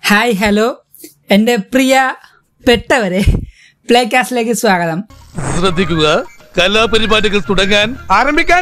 Hi hello എൻ്റെ പ്രിയ പെട്ടവരെ play കാസ്റ്റിലേക്ക് സ്വാഗതം ശ്രദ്ധിക്കുക കലാപരിപാടികൾ തുടങ്ങാൻ ആരംഭിക്കാൻ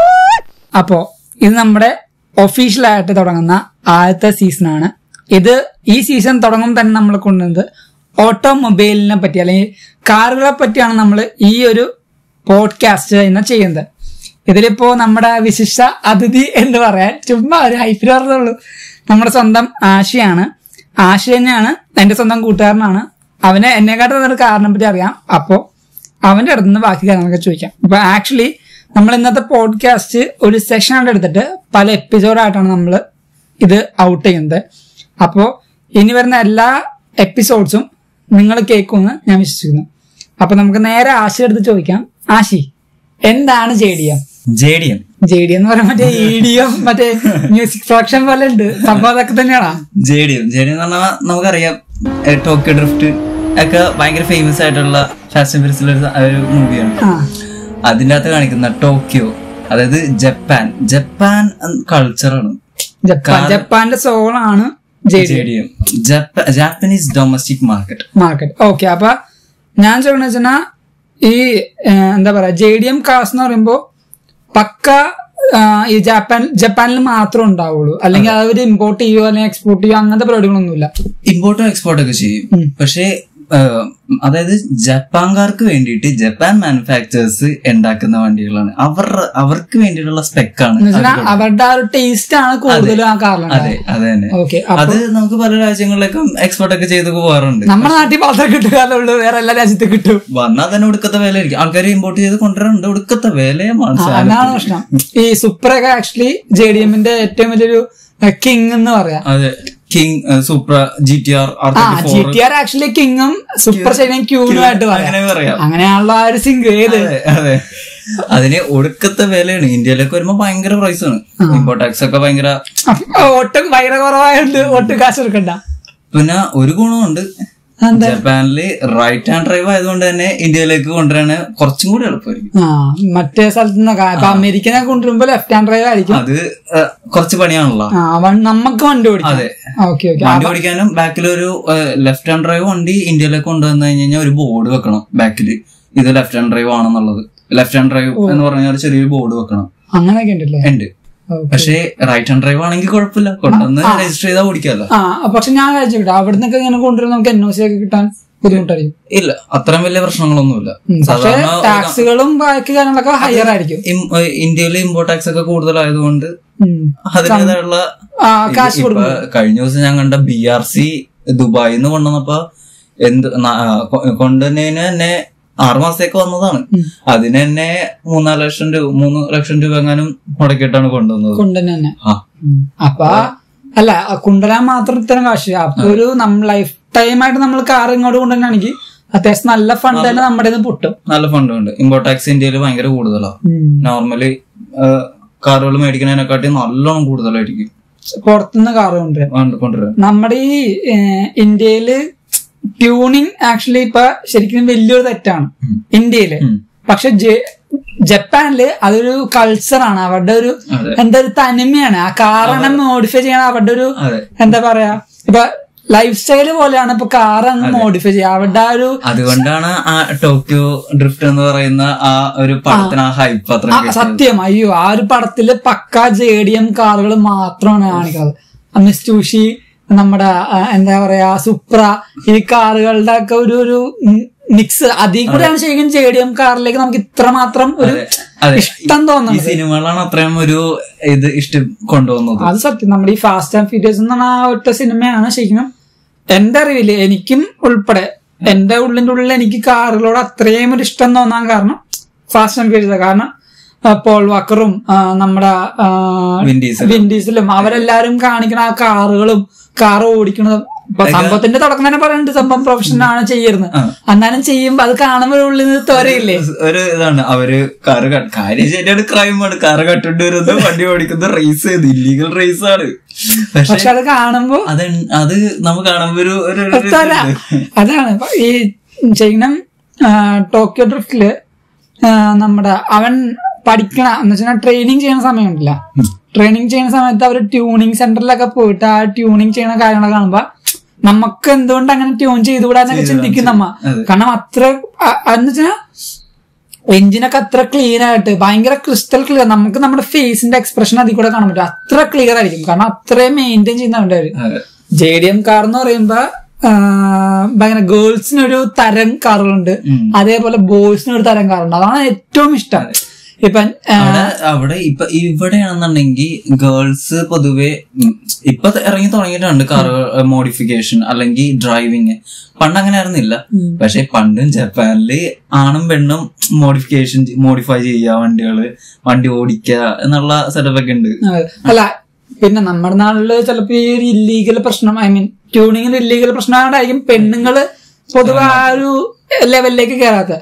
അപ്പോൾ ഇത് നമ്മുടെ ഒഫീഷ്യലായിട്ട് തുടങ്ങുന്ന ആദ്യത്തെ സീസണാണ് ഇത് ഈ സീസൺ തുടങ്ങുമ്പോൾ തന്നെ നമ്മൾ കൊണ്ടുവന്നത് ഓട്ടോമൊബൈലിനെ പറ്റി അല്ലെങ്കിൽ കാറുകളെ പറ്റിയാണ് നമ്മൾ ഈ ഒരു പോഡ്കാസ്റ്റ് തന്നെ ചെയ്യുന്നത് ഇതിലിപ്പോ നമ്മുടെ വിശിഷ്ട അതിഥി എന്ന് പറയാൻ ചുമ്മാ ഒരു ഹൈപ്പിൽ പറഞ്ഞുള്ളൂ നമ്മുടെ സ്വന്തം ആശയാണ് ആശ തന്നെയാണ് എൻ്റെ സ്വന്തം കൂട്ടുകാരനാണ് അവന് എന്നെക്കാട്ടും നല്ലൊരു കാറിനെ പറ്റി അറിയാം അപ്പോൾ അവന്റെ അടുത്ത് നിന്ന് ബാക്കി കാര്യങ്ങളൊക്കെ ചോദിക്കാം അപ്പൊ ആക്ച്വലി നമ്മൾ ഇന്നത്തെ പോഡ്കാസ്റ്റ് ഒരു സെഷൻ ആയിട്ട് എടുത്തിട്ട് പല എപ്പിസോഡായിട്ടാണ് നമ്മൾ ഇത് ഔട്ട് ചെയ്യുന്നത് അപ്പോൾ ഇനി വരുന്ന എല്ലാ എപ്പിസോഡ്സും നിങ്ങൾ കേൾക്കുമെന്ന് ഞാൻ വിശ്വസിക്കുന്നു അപ്പൊ നമുക്ക് നേരെ ആശ എടുത്ത് ചോദിക്കാം ആശി എന്താണ് J D M J D M J D എന്ന് പറയുമ്പോൾ മറ്റേ ഇ ഡി എം മറ്റേ മ്യൂസിക് പ്രൊഡക്ഷൻ പോലെ ഉണ്ട് സംഭവം അതൊക്കെ തന്നെയാണോ J D M J D M എന്ന് പറഞ്ഞാൽ നമുക്കറിയാം ഏ, ടോക്കിയോ ഡ്രിഫ്റ്റ് ഒക്കെ ഭയങ്കര ഫേമസ് ആയിട്ടുള്ള ഫാസ്റ്റ് ആൻഡ് ഫിയർസിലെ ഒരു സ- ഒരു മൂവിയാണ് ആ അതിൻ്റെ അകത്ത് കാണിക്കുന്ന ടോക്കിയോ അതായത് ജപ്പാൻ ജപ്പാൻ കൾച്ചറാണ് ജപ്പാൻ ജപ്പാന്റെ സോളാണ് J D J D M Japanese domestic market market okay അപ്പൊ ഞാൻ ചോദിക്കുന്ന വെച്ചാൽ ഈ ഏഹ്, എന്താ പറയാ ജെ ഡി എം കാസ് എന്ന് പറയുമ്പോ പക്ക ആഹ്, ഈ ജപ്പാൻ ജപ്പാനിൽ മാത്രമേ ഉണ്ടാവുള്ളൂ അല്ലെങ്കിൽ അവർ ഇമ്പോർട്ട് ചെയ്യുകയോ അല്ലെങ്കിൽ എക്സ്പോർട്ട് ചെയ്യുകയോ അങ്ങനത്തെ പരിപാടികളൊന്നുമില്ല ഇമ്പോർട്ടും എക്സ്പോർട്ടും ഒക്കെ ചെയ്യും പക്ഷേ ഏ, അതായത് ജപ്പാൻകാർക്ക് വേണ്ടിയിട്ട് ജപ്പാൻ മാനുഫാക്ചേഴ്സ് ഉണ്ടാക്കുന്ന വണ്ടികളാണ് അവർ അവർക്ക് വേണ്ടിയിട്ടുള്ള സ്പെക്കാണ് എന്ന് വെച്ചാൽ അവരുടെ ആ ഒരു ടേസ്റ്റ് ആണ് കൂടുതലും ആ കാറിലുണ്ട് അതെ അത് തന്നെ ഓക്കെ അത് നമുക്ക് പല രാജ്യങ്ങളിലേക്കും എക്സ്പോർട്ട് ഒക്കെ ചെയ്ത് പോകാറുണ്ട് നമ്മുടെ നാട്ടിൽ മാത്രമേ കിട്ടുകയുള്ളൂ വേറെ എല്ലാ രാജ്യത്തും കിട്ടും വന്നാൽ തന്നെ ഒടുക്കത്തെ വിലയായിരിക്കും ആൾക്കാർ ഇമ്പോർട്ട് ചെയ്ത് കൊണ്ടുവരാറുണ്ട് ഒടുക്കത്തെ വിലയാണ് ആ, അതാണ് പ്രശ്നം ഈ സുപ്രയൊക്കെ ആക്ച്വലി ജെ ഡി എമ്മിന്റെ ഏറ്റവും വലിയൊരു കിങ് എന്ന് പറയാം അതെ king Supra G T R R ആ ജി ടി ആർ ആക്ച്വലി കിങ്ങും സൂപ്പർ ഷൈനും ക്യൂനുമായിട്ട് പറയാം അങ്ങനെ പറയാം അങ്ങനെയാണല്ലോ ആ ഒരു സിംഗ് ഏത് അതെ അതെ അതിന് ഒടുക്കത്തെ വിലയാണ് ഇന്ത്യയിലൊക്കെ വരുമ്പോ ഭയങ്കര പ്രൈസ് ആണ് ഇമ്പോർട്ട് ടാക്സ് ഒക്കെ ഭയങ്കര ഒട്ടും ഭയങ്കര കുറവായോണ്ട് ഒട്ടും കാശ് കൊടുക്കണ്ട പിന്നെ ഒരു ഗുണമുണ്ട് ജപ്പാനില് റൈറ്റ് ഹാൻഡ് ഡ്രൈവ് ആയതുകൊണ്ട് തന്നെ ഇന്ത്യയിലേക്ക് കൊണ്ടുവരാന് കുറച്ചും കൂടി എളുപ്പമായിരിക്കും ആ മറ്റേ സ്ഥലത്ത് നിന്നൊക്കെ ഇപ്പൊ അമേരിക്കനെ കൊണ്ടുവരുമ്പോ ലെഫ്റ്റ് ഹാൻഡ് ഡ്രൈവ് ആയിരിക്കും അത് ഏഹ്, കുറച്ച് പണിയാണല്ലോ ആ വൺ- നമുക്ക് വണ്ടി ഓടിക്കാം അതെ. ഓക്കെ ഓക്കെ വണ്ടി ഓടിക്കാനും ബാക്കിൽ ഒരു ലെഫ്റ്റ് ഹാൻഡ് ഡ്രൈവ് വണ്ടി ഇന്ത്യയിലേക്ക് കൊണ്ടുവന്നു കഴിഞ്ഞ് കഴിഞ്ഞാൽ ഒരു ബോർഡ് വെക്കണം ബാക്കിൽ ഇത് ലെഫ്റ്റ് ഹാൻഡ് ഡ്രൈവ് ആണെന്നുള്ളത് ലെഫ്റ്റ് ഹാൻഡ് ഡ്രൈവ് എന്ന് പറഞ്ഞാൽ ചെറിയൊരു ബോർഡ് വെക്കണം അങ്ങനെയൊക്കെ ഉണ്ടല്ലേ ഉണ്ട് Okay. പക്ഷേ റൈറ്റ് ഹാൻഡ് ഡ്രൈവ് ആണെങ്കിൽ കുഴപ്പമില്ല കൊണ്ടുവന്ന് രജിസ്റ്റർ ചെയ്താൽ ഓടിക്കാമല്ലോ ആ പക്ഷെ ഞാൻ കഴിച്ചിട്ട് അവിടെ നിന്നൊക്കെ ഇങ്ങനെ കൊണ്ടുവരുന്ന നമുക്ക് എൻ ഒ സി ഒക്കെ കിട്ടാൻ ബുദ്ധിമുട്ടായിരിക്കും ഇല്ല അത്രയും വലിയ പ്രശ്നങ്ങളൊന്നുമില്ല ഉം, പക്ഷെ സാധാരണ ടാക്സുകളും ബാക്കി കാര്യങ്ങളൊക്കെ ഹയർ ആയിരിക്കും ഇന്ത്യയിൽ ഇമ്പോർട്ട് ടാക്സ് ഒക്കെ കൂടുതലായതുകൊണ്ട് ഉം. അതിൻ്റെതായുള്ള ആ കാശ് ഇപ്പൊ കൊടുക്കും കഴിഞ്ഞ ദിവസം ഞാൻ കണ്ട ബി ആർ സി ദുബായിൽ നിന്ന് കൊണ്ടുവന്നപ്പോ എന്ത് ന- ആ, കൊ- കൊണ്ടുവന്നതിന് തന്നെ ആറു മാസത്തേക്ക് വന്നതാണ് അതിന് തന്നെ മൂന്നാല് ലക്ഷം രൂപ മൂന്ന് ലക്ഷം രൂപ എങ്ങാനും മുടക്കിയിട്ടാണ് കൊണ്ടുവന്നത് കൊണ്ടുതന്നെ തന്നെ ആ അപ്പൊ അല്ല ആ കൊണ്ടുവരാൻ മാത്രം ഇത്തരം കാശ് അപ്പൊ ഒരു നമ്മൾ ലൈഫ് ടൈം ആയിട്ട് നമ്മൾ കാർ ഇങ്ങോട്ട് കൊണ്ടുവരാണെങ്കിൽ അത്യാവശ്യം നല്ല ഫണ്ട് തന്നെ നമ്മുടെ കയ്യിന്ന് പൊട്ടും നല്ല ഫണ്ട് ഉണ്ട് ഇമ്പോർട്ട് ടാക്സ് ഇന്ത്യയിൽ ഭയങ്കര കൂടുതലാണ് ഉം. നോർമലി കാറുകൾ മേടിക്കുന്നതിനെക്കാട്ടി നല്ലോണം കൂടുതലായിരിക്കും പുറത്തുനിന്ന് കാർ കൊണ്ടുവരാൻ കൊണ്ട് കൊണ്ടുവരാൻ നമ്മുടെ ഈ ഏഹ്, ഇന്ത്യയില് ട്യൂണിങ് ആക്ച്വലി ഇപ്പൊ ശരിക്കും വലിയൊരു തെറ്റാണ് ഇന്ത്യയില് ഉം. പക്ഷെ ജെ- ജപ്പാനില് അതൊരു കൾച്ചറാണ് അവരുടെ ഒരു അതെ. എന്താ ഒരു തനിമയാണ് ആ കാറാണ് മോഡിഫൈ ചെയ്യണ അവരുടെ ഒരു അതെ എന്താ പറയാ ഇപ്പൊ ലൈഫ് സ്റ്റൈല് പോലെയാണ് ഇപ്പൊ കാർ അങ്ങ് മോഡിഫൈ ചെയ്യുക അവരുടെ ആ ഒരു അതുകൊണ്ടാണ് ആ ടോക്കിയോ ഡ്രിഫ്റ്റ് എന്ന് പറയുന്ന ആ ഒരു പടത്തിന് ആ ഹൈപ്പ് അത്ര ആ, സത്യം അയ്യോ ആ ഒരു പടത്തില് പക്ക ജെ ഡി എം കാറുകൾ മാത്രമാണ് കാണിക്കുന്നത് മിസ്റ്റൂഷി നമ്മുടെ ആ, എന്താ പറയാ സുപ്ര ഈ കാറുകളുടെ ഒക്കെ ഒരു ഒരു മിക്സ് അതിൽ കൂടെയാണ് ശരിക്കും ജെ ഡി എം കാറിലേക്ക് നമുക്ക് ഇത്രമാത്രം ഒരു അതെ ഇഷ്ടം ഈ തോന്നുന്നത് സിനിമകളാണ് അത്രയും ഒരു ഇത് ഇഷ്ടം കൊണ്ടുവന്നത് അത് സത്യം നമ്മുടെ ഈ ഫാസ്റ്റ് ആൻഡ് ഫ്യൂരിയസ് എന്ന് പറഞ്ഞ ആ ഒറ്റ സിനിമയാണ് ശരിക്കും എന്റെ അറിവില് എനിക്കും ഉൾപ്പെടെ എന്റെ ഉള്ളിന്റെ ഉള്ളിൽ എനിക്ക് കാറുകളോട് അത്രയും ഒരു ഇഷ്ടം തോന്നാൻ കാരണം ഫാസ്റ്റ് ആൻഡ് ഫ്യൂരിയസ് കാരണം ആ, പോൾ വാക്കറും ആ, നമ്മുടെ ആ, വിൻ ഡീസൽ. വിൻ ഡീസലും അവരെല്ലാരും കാണിക്കുന്ന ആ കാറുകളും കാർ ഓടിക്കുന്നതും ഇപ്പൊ സംഭവത്തിന്റെ തുടക്കം തന്നെ പറയുന്നുണ്ട് സംഭവം പ്രൊഫഷനാണ് ചെയ്യുന്നത് എന്നാലും ചെയ്യുമ്പോ അത് കാണുമ്പോൾ ഉള്ളിൽ നിന്ന് ത്വരയില്ലേ ഒരു ഇതാണ് അവര് കാറ് ക- കാര്യം ശരിയാണ് ക്രൈമാണ് കാറ് കട്ടിട്ട് വരുന്നത് വണ്ടി ഓടിക്കുന്നത് റേസ് ചെയ്ത് ഇല്ലീഗൽ റേസ് ആണ് പക്ഷെ പക്ഷെ അത് കാണുമ്പോ അത് അത് നമുക്ക് കാണുമ്പോ ഒരു ഒരു- ഒരു തല. അതാണ് ഇപ്പൊ ഈ ചെയ്യണം ടോക്കിയോ ഡ്രിഫ്റ്റില് നമ്മുടെ അവൻ പഠിക്കണ എന്ന് വെച്ചാൽ ട്രെയിനിങ് ചെയ്യുന്ന സമയമുണ്ടല്ല ട്രെയിനിങ് ചെയ്യുന്ന സമയത്ത് അവർ ട്യൂണിങ് സെന്ററിലൊക്കെ പോയിട്ട് ആ ട്യൂണിങ് ചെയ്യുന്ന കാര്യങ്ങളൊക്കെ കാണുമ്പോ നമുക്ക് എന്തുകൊണ്ട് അങ്ങനെ ട്യൂൺ ചെയ്തുകൂടാന്നൊക്കെ ചിന്തിക്കും നമ്മ അതെ. കാരണം അത്ര അ- എന്ന് വെച്ചാൽ എഞ്ചിനൊക്കെ അത്ര ക്ലീൻ ആയിട്ട് ഭയങ്കര ക്രിസ്റ്റൽ ക്ലിയർ നമുക്ക് നമ്മുടെ ഫേസിന്റെ എക്സ്പ്രഷൻ അതിൽ കൂടെ കാണാൻ പറ്റും അത്ര ക്ലിയർ ആയിരിക്കും കാരണം അത്രയും മെയിൻറ്റെയിൻ ചെയ്യുന്നുണ്ട് അവര് അതെ. ജെ ഡി എം കാർ എന്ന് പറയുമ്പോ ആ, ഭയങ്കര ഗേൾസിനൊരു തരം കാറുകളുണ്ട് ഉം. അതേപോലെ ബോയ്സിന് ഒരു തരം കാറുണ്ട് അതാണ് ഏറ്റവും ഇഷ്ടം ഇപ്പൊ ആ, അവിടെ അവിടെ ഇപ്പൊ ഇവിടെയാണെന്നുണ്ടെങ്കിൽ ഗേൾസ് പൊതുവെ ഉം, ഇപ്പൊ ഇറങ്ങി തുടങ്ങിയിട്ടുണ്ട് കാർ മോഡിഫിക്കേഷൻ അല്ലെങ്കിൽ ഡ്രൈവിങ് പണ്ട് അങ്ങനെ ആയിരുന്നില്ല പക്ഷെ പണ്ടും ജപ്പാനില് ആണും പെണ്ണും മോഡിഫിക്കേഷൻ മോഡിഫൈ ചെയ്യുക വണ്ടികള് വണ്ടി ഓടിക്കുക എന്നുള്ള സെറ്റപ്പ് ഒക്കെ ഉണ്ട് അതെ. അല്ല പിന്നെ നമ്മുടെ നാട്ടില് ചിലപ്പോ ഈ ഒരു ഇല്ലീഗൽ പ്രശ്നം ഐ മീൻ ട്യൂണിങ്ങിൽ ഇല്ലീഗൽ പ്രശ്നമായിട്ടായിരിക്കും പെണ്ണുങ്ങള് പൊതുവെ ആ ഒരു ലെവലിലേക്ക് കയറാത്ത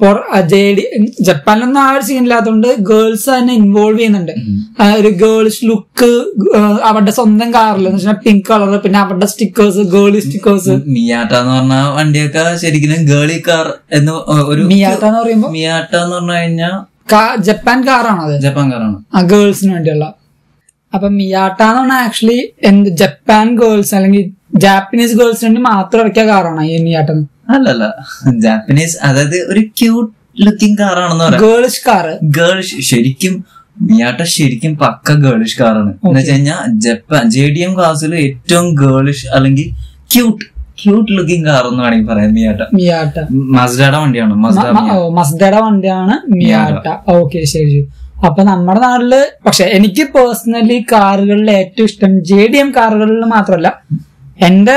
ജെ ഡി ജപ്പാനിലൊന്നും ആ ഒരു സീൻ ഇല്ലാത്തതുകൊണ്ട് ഗേൾസ് തന്നെ ഇൻവോൾവ് ചെയ്യുന്നുണ്ട് ആ ഒരു ഗേൾസ് ലുക്ക് അവരുടെ സ്വന്തം കാറിൽ എന്ന് വെച്ചാൽ പിങ്ക് കളർ പിന്നെ അവരുടെ സ്റ്റിക്കേഴ്സ് ഗേളി സ്റ്റിക്കേഴ്സ് മിയാട്ട എന്ന് പറഞ്ഞ വണ്ടിയൊക്കെ ശരിക്കും ഗേളി കാർ എന്ന് ഒരു മിയാട്ട എന്ന് പറയുമ്പോ മിയാട്ട എന്ന് പറഞ്ഞു കഴിഞ്ഞാൽ കാ- ജപ്പാൻ കാറാണ് അത് ജപ്പാൻ കാറാണ് ആ ഗേൾസിന് വേണ്ടിയുള്ള അപ്പൊ മിയാട്ട എന്ന് പറഞ്ഞാൽ ആക്ച്വലി എന്ത് ജപ്പാൻ ഗേൾസ് അല്ലെങ്കിൽ ജാപ്പനീസ് ഗേൾസിന് വേണ്ടി മാത്രം ഇറക്കിയ കാറാണ് ഈ മിയാട്ട അല്ലല്ല ജാപ്പനീസ് അതായത് ഒരു ക്യൂട്ട് ലുക്കിംഗ് കാറാണെന്ന് പറയാം ഗേൾസ് കാറ് ഗേളിഷ് ശരിക്കും മിയാട്ട ശരിക്കും പക്ക ഗേളിഷ് കാറാണ് എന്ന് വെച്ച് കഴിഞ്ഞാൽ ജപ്പാൻ ജെ ഡി എം ക്ലാസ്സിൽ ഏറ്റവും ഗേളിഷ് അല്ലെങ്കിൽ ക്യൂട്ട് ക്യൂട്ട് ലുക്കിംഗ് കാർ എന്ന് വേണമെങ്കിൽ പറയാം മിയാട്ട മിയാട്ട മസ്ഡയുടെ വണ്ടിയാണ് മസ്ഡ മ- ഓ മസ്ദയുടെ വണ്ടിയാണ് മിയാട്ട ഓക്കെ ശരി ശരി അപ്പൊ നമ്മുടെ നാട്ടില് പക്ഷെ എനിക്ക് പേഴ്സണലി കാറുകളിൽ ഏറ്റവും ഇഷ്ടം ജെ ഡി എം കാറുകളിൽ മാത്രമല്ല എന്റെ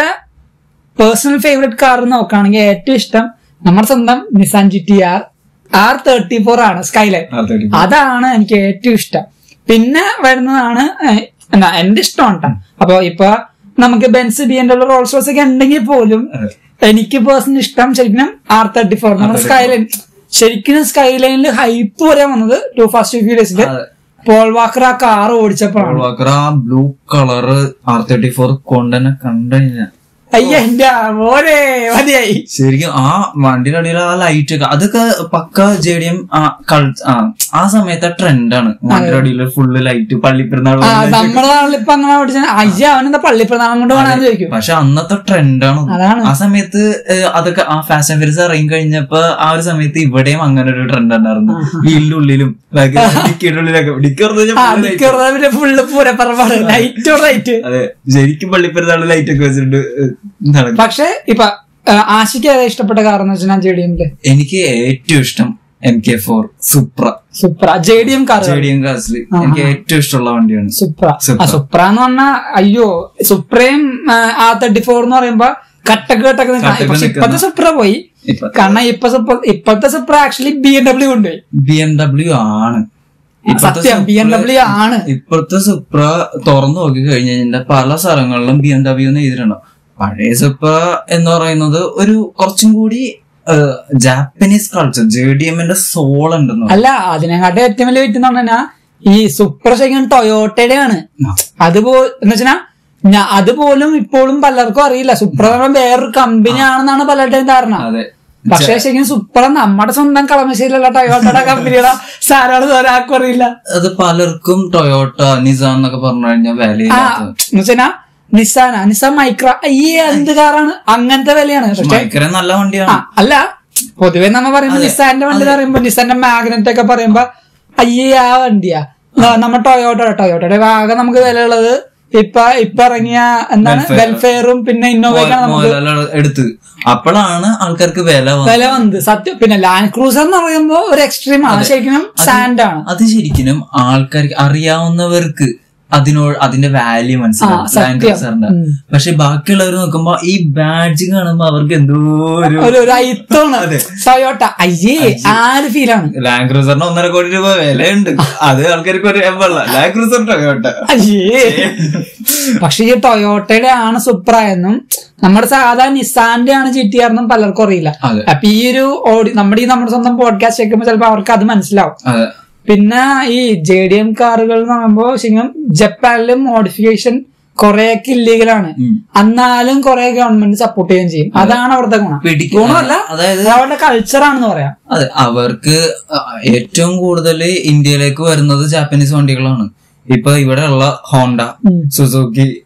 പേഴ്സണൽ ഫേവറേറ്റ് കാർ നോക്കുകയാണെങ്കിൽ ഏറ്റവും ഇഷ്ടം നമ്മുടെ സ്വന്തം Nissan G T R R thirty four ആണ് സ്കൈലൈൻ അതാണ് എനിക്ക് ഏറ്റവും ഇഷ്ടം പിന്നെ വരുന്നതാണ് ഏഹ്, എന്നാ എന്റെ ഇഷ്ടമാണ് ട്ടോ. അപ്പൊ ഇപ്പൊ നമുക്ക് Benz B M W Rolls Royce ഒക്കെ ഉണ്ടെങ്കിൽ പോലും എനിക്ക് പേഴ്സണൽ ഇഷ്ടം ശരിക്കും ആർ തേർട്ടി ഫോർ നമ്മുടെ സ്കൈലൈൻ ശരിക്കും സ്കൈലൈനിൽ ഹൈപ്പ് വരെ വന്നത് ടു ഫാസ്റ്റ് ഫ്യൂ ഡേയ്സില് അതെ. പോൾ വാക്കർ ആ കാർ ഓടിച്ചപ്പോഴാണ് വാക്കർ ആ blue colour R thirty four കൊണ്ടുതന്നെ കണ്ടു കഴിഞ്ഞാൽ അയ്യ എന്റെ മോനെ മതിയായി ശരിക്കും ആ വണ്ടിയുടെ അടിയിൽ ആ ലൈറ്റ് ഒക്കെ അതൊക്കെ പക്ക ജെ ഡി എം ആ സമയത്തെ ട്രെൻഡാണ് വണ്ടിയുടെ അടിയിൽ ഫുള്ള് ലൈറ്റ് പള്ളിപ്പെരുന്നാൾ ആ നമ്മുടെ നാട്ടിൽ ഇപ്പൊ അങ്ങനെ ഓടിച്ച അയ്യ അവനെന്താ പള്ളിപ്രധാനം കൊണ്ട് വേണമെന്ന് ചോദിക്കും പക്ഷെ അന്നത്തെ ട്രെൻഡാണ് അതാണ്. ആ സമയത്ത് ഏഹ്, അതൊക്കെ ആ ഫാഷൻ ഫെയർസ് ഇറങ്ങി കഴിഞ്ഞപ്പോ ആ ഒരു സമയത്ത് ഇവിടെയും അങ്ങനെ ഒരു ട്രെൻഡ് ഉണ്ടായിരുന്നു വീടിന്റെ ഉള്ളിലും ഡിക്കിയുടെ ഉള്ളിലൊക്കെ ഡിക്കി തുറന്ന് കഴിഞ്ഞാ ആ full light. നിൽക്കുന്നത് ഫുള്ള് പൂരപ്പറമ്പാണ് ലൈറ്റോ ലൈറ്റ് അതെ ശരിക്കും പള്ളിപ്പെരുന്നാൾ ലൈറ്റ് ഒക്കെ വെച്ചിട്ടുണ്ട് ഏഹ്, നടക്കും പക്ഷെ ഇപ്പൊ ആ, ആഷിക്ക് ഏതാ ഇഷ്ടപ്പെട്ട കാർ എന്ന് വെച്ചാൽ ജെ ഡി എമ്മില് എനിക്ക് ഏറ്റവും ഇഷ്ടം M K four Supra Supra J D M car J D M കാസിൽ എനിക്ക് ഏറ്റവും ഇഷ്ടമുള്ള വണ്ടിയാണ് സുപ്ര സുപ്ര. ആ സുപ്ര എന്ന് പറഞ്ഞാ അയ്യോ സുപ്രയും ആ തേർട്ടി ഫോർ എന്ന് പറയുമ്പോ കട്ടക്ക് കട്ടക്ക് നിൽക്കണം കട്ടക്ക് പക്ഷെ ഇപ്പത്തെ നിൽക്കുന്ന- സുപ്ര പോയി ഇപ്പൊ കാരണം ഇപ്പൊ സുപ്ര ഇപ്പത്തെ Supra actually B M W കൊണ്ടുപോയി ബി എം ഡബ്ല്യു ആണ് ഇപ്പോഴത്തെ സത്യം ബി എം സുപ്ര- ഡബ്ല്യൂ ആണ് ഇപ്പോഴത്തെ സുപ്ര തുറന്നു നോക്കി കഴിഞ്ഞു കഴിഞ്ഞാൽ പല സ്ഥലങ്ങളിലും ബി എം ഡബ്ല്യു എന്ന് എഴുതിയിട്ടുണ്ടോ പഴയ സുപ്ര എന്ന് പറയുന്നത് ഒരു കുറച്ചും കൂടി ജാപ്പനീസ് കൾച്ചർ ജെ ഡി എമ്മിന്റെ സോൾ ഉണ്ടെന്ന് അല്ല അതിനെക്കാട്ടും ഏറ്റവും വലിയ വ്യക്തി എന്ന് പറഞ്ഞാൽ ഈ സുപ്ര ശരിക്കും ടൊയോട്ടയുടെ ആണ് അതുപോ എന്ന് വെച്ചാ ഞാ- അതുപോലും ഇപ്പോഴും പലർക്കും അറിയില്ല സുപ്ര എന്ന് പറഞ്ഞാൽ വേറൊരു കമ്പനി ആണെന്നാണ് പലരുടെയും ധാരണ അതെ പക്ഷേ ശരിക്കും സുപ്ര നമ്മുടെ സ്വന്തം കളമശ്ശേരിയിലുള്ള ടൊയോട്ടയുടെ കമ്പനിയുടെ സാരാണ് ഒരാൾക്കും അറിയില്ല അത് പലർക്കും ടൊയോട്ട നിസാൻ എന്നൊക്കെ പറഞ്ഞു കഴിഞ്ഞാൽ ആ വിലയില്ലാത്ത എന്ന് വെച്ചാ നിസാന നിസാൻ മൈക്ര അയ്യേ എന്ത് കാറാണ് അങ്ങനത്തെ വിലയാണ് പക്ഷെ ഭയങ്കര നല്ല ആ വണ്ടിയാണ് അല്ല പൊതുവെ നമ്മ പറയുമ്പോ നിസാന്റെ വണ്ടി പറയുമ്പോ നിസാന്റെ മാഗ്നറ്റ് ഒക്കെ പറയുമ്പോ അയ്യേ ആ വണ്ടിയാ ന- നമ്മ ടൊയോട്ട ടൊയോട്ടയുടെ ആകെ നമുക്ക് വിലയുള്ളത് ഇപ്പൊ ഇപ്പൊ ഇറങ്ങിയ എന്താണ് Welfare. വെൽഫെയറും പിന്നെ ഇന്നോവയൊക്കെയാണ് നമുക്ക് മോഹൻലാൽ എടുത്ത് അപ്പോഴാണ് ആൾക്കാർക്ക് വില വന്നത് വില വന്നത് സത്യം പിന്നെ ലാൻഡ് ക്രൂസർ എന്ന് പറയുമ്പോ ഒരു എക്സ്ട്രീം ആണ് ശരിക്കും സാൻഡ് ആണ് അത് ശരിക്കും ആൾക്കാർക്ക് അറിയാവുന്നവർക്ക് അതിനോട് അതിന്റെ വാല്യൂ മനസ്സിലാവും ആ, സത്യം. ലാൻഡ് ക്രൂസറിന്റെ ഉം. പക്ഷെ ബാക്കിയുള്ളവർ നോക്കുമ്പോ ഈ ബാഡ്ജ് കാണുമ്പോ അവർക്ക് എന്തോ ഒരു ഒരു ഒരു ഐത്തോണ് അതെ. ടൊയോട്ട അയ്യേ ആ ഒരു ഫീലാണ് ലാൻഡ് ക്രൂസറിന് ഒന്നര കോടി രൂപ വിലയുണ്ട് അത് ആൾക്കാർക്ക് ഒരു എമ്പള്ള ലാൻഡ് ക്രൂസർ ടൊയോട്ട അയ്യേ പക്ഷെ ഈ ടൊയോട്ടയുടെ ആണ് സുപ്ര എന്നും നമ്മുടെ സാധാ നിസാന്റെ ആണ് ജി ടി ആർ എന്നും പലർക്കും അറിയില്ല അതെ. അപ്പൊ ഈ ഒരു ഓഡി നമ്മുടെ ഈ നമ്മുടെ സ്വന്തം പോഡ്കാസ്റ്റ് കേൾക്കുമ്പോൾ ചിലപ്പോൾ അവർക്ക് അത് മനസ്സിലാവും അതെ പിന്നെ ഈ ജെ ഡി എം കാറുകൾ എന്ന് പറയുമ്പോൾ ശരിക്കും ജപ്പാനിലും മോഡിഫിക്കേഷൻ കുറെയൊക്കെ ഇല്ലീഗലാണ് ഉം. എന്നാലും കുറെ ഗവൺമെന്റ് സപ്പോർട്ട് ചെയ്യുകയും ചെയ്യും അതാണ് അവിടുത്തെ ഗുണം പിടിക്കും. ഗുണമല്ല അതായത് അത് അവരുടെ കൾച്ചറാണെന്ന് പറയാം അതെ അവർക്ക് ഏറ്റവും കൂടുതൽ ഇന്ത്യയിലേക്ക് വരുന്നത് ജാപ്പനീസ് വണ്ടികളാണ് ഇപ്പൊ ഇവിടെ ഉള്ള ഹോണ്ട ഉം. സുസുക്കി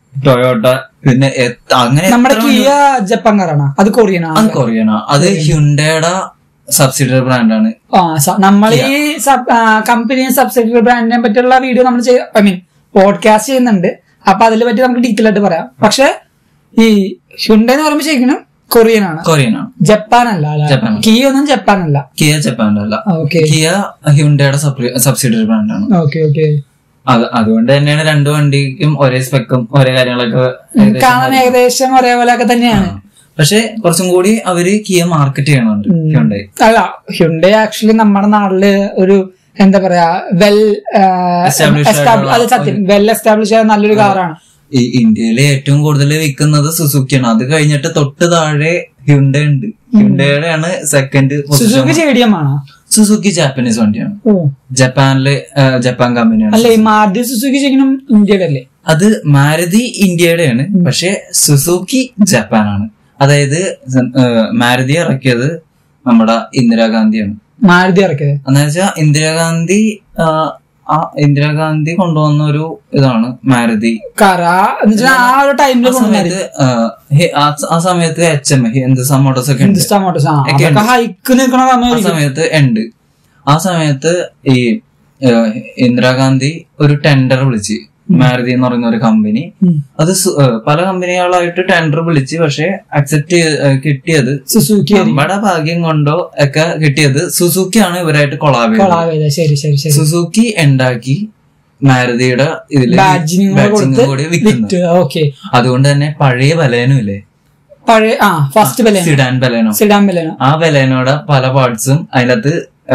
ടൊയോട്ട പിന്നെ എ- അങ്ങനെ നമ്മുടെ എത്ര കിയ ജപ്പാൻ കാറാണ് അത് കൊറിയൻ അത് ആണ് കൊറിയനാ അത് ഹ്യുണ്ടയുടെ സബ്സിഡറി ബ്രാൻഡാണ് ആ സ- നമ്മൾ ഈ കമ്പനി സബ്സിഡറി ബ്രാൻഡിനെ പറ്റിയുള്ള വീഡിയോ നമ്മൾ ഐ മീൻ പോഡ്കാസ്റ്റ് ചെയ്യുന്നുണ്ട് അപ്പൊ അതിനെ പറ്റി നമുക്ക് ഡീറ്റെയിൽ ആയിട്ട് പറയാം പക്ഷെ ഈ ഹ്യുണ്ട എന്ന് പറയുമ്പോൾ ശരിക്കും കൊറിയൻ ആണ് കൊറിയനാണ് ജപ്പാൻ അല്ല ജപ്പാൻ. കിയ ഒന്നും ജപ്പാൻ അല്ല കിയ ജപ്പാൻ്റെ അല്ല ഓക്കെ കിയ ഹ്യുണ്ടയുടെ സബ്സിഡറി ബ്രാൻഡാണ് ഓക്കെ ഓക്കെ അത് അതുകൊണ്ട് തന്നെയാണ് രണ്ട് വണ്ടിക്കും ഒരേ സ്പെക്കും ഒരേ കാര്യങ്ങളൊക്കെ ഏകദേശം കാണാൻ ഏകദേശം ഒരേപോലെ ഒക്കെ തന്നെയാണ് പക്ഷെ കുറച്ചും കൂടി അവര് കിയ മാർക്കറ്റ് ചെയ്യണുണ്ട് ഹ്യുണ്ടായി അല്ല ഹ്യുണ്ടേ ആക്ച്വലി നമ്മുടെ നാട്ടില് ഒരു എന്താ പറയാ വെൽ Established ആയിട്ടുള്ള അത് സത്യം വെൽ എസ്റ്റാബ്ലിഷ് ആയ നല്ലൊരു കാറാണ് ഈ ഇന്ത്യയിലെ ഏറ്റവും കൂടുതൽ വിൽക്കുന്നത് സുസുക്കിയാണ് അത് കഴിഞ്ഞിട്ട് തൊട്ട് താഴെ ഹ്യുണ്ട ഉണ്ട് ഹ്യുണ്ടയുടെ ആണ് സെക്കൻഡ് പൊസിഷൻ സുസുക്കി സ്റ്റേഡിയം ആണോ സുസുക്കി ജാപ്പനീസ് വണ്ടിയാണ് ഓ ജപ്പാനിലെ ആ, ജപ്പാൻ കമ്പനിയാണ് അല്ല ഈ മാരുതി സുസുക്കി ശരിക്കും ഇന്ത്യയുടെ അല്ലേ അത് മാരുതി ഇന്ത്യയുടെയാണ് പക്ഷെ സുസുക്കി ജപ്പാനാണ് അതായത് ആ, മാരുതി ഇറക്കിയത് നമ്മുടെ ഇന്ദിരാഗാന്ധിയാണ് മാരുതി ഇറക്കിയത് എന്ന് വെച്ചാൽ ഇന്ദിരാഗാന്ധി ആ, ആ ഇന്ദിരാഗാന്ധി കൊണ്ടുവന്ന ഒരു ഇതാണ് മാരുതി കാറാ എന്ന് വെച്ചാൽ ആ ഒരു ടൈമിൽ ആ സമയത്ത് ആ, ഹെ- ആ സ- ആ സമയത്ത് എച്ച് എം ഹിന്ദുസ്ഥാൻ മോട്ടോഴ്സ് ഒക്കെ ഉണ്ട് ഹിന്ദുസ്ഥാൻ മോട്ടോഴ്സ് ആ ഒക്കെ അതൊക്കെ ഹൈക്ക് നിൽക്കണ ആ സമയം സമയത്ത് ഉണ്ട് ആ സമയത്ത് ഈ ആ, ഇന്ദിരാഗാന്ധി ഒരു ടെൻഡർ വിളിച്ച് മാരുതി എന്ന് പറയുന്ന ഒരു കമ്പനി ഉം. അത് സു- ആ, പല കമ്പനികളായിട്ട് ടെൻഡർ വിളിച്ച് പക്ഷെ അക്സെപ്റ്റ് കിട്ടിയത് സുസുക്കി നമ്മുടെ ഭാഗ്യം കൊണ്ടോ ഒക്കെ കിട്ടിയത് സുസുക്കിയാണ് ഇവരായിട്ട് കൊളാബ് ചെയ്തത് കൊളാവേദ ശരി ശരി ശരി സുസുക്കി ഉണ്ടാക്കി മാരുതിയുടെ ഇതില് ബാഡ്ജിങ് badging കൊടുത്ത് കൂടി വിൽക്കുന്നു വിറ്റ് ഓക്കെ അതുകൊണ്ട് തന്നെ പഴയ ബലേനോ ഇല്ലേ പഴയ ആ first Baleno sedan Baleno sedan Baleno ആ ബലേനോടെ പല പാർട്സും അതിനകത്ത്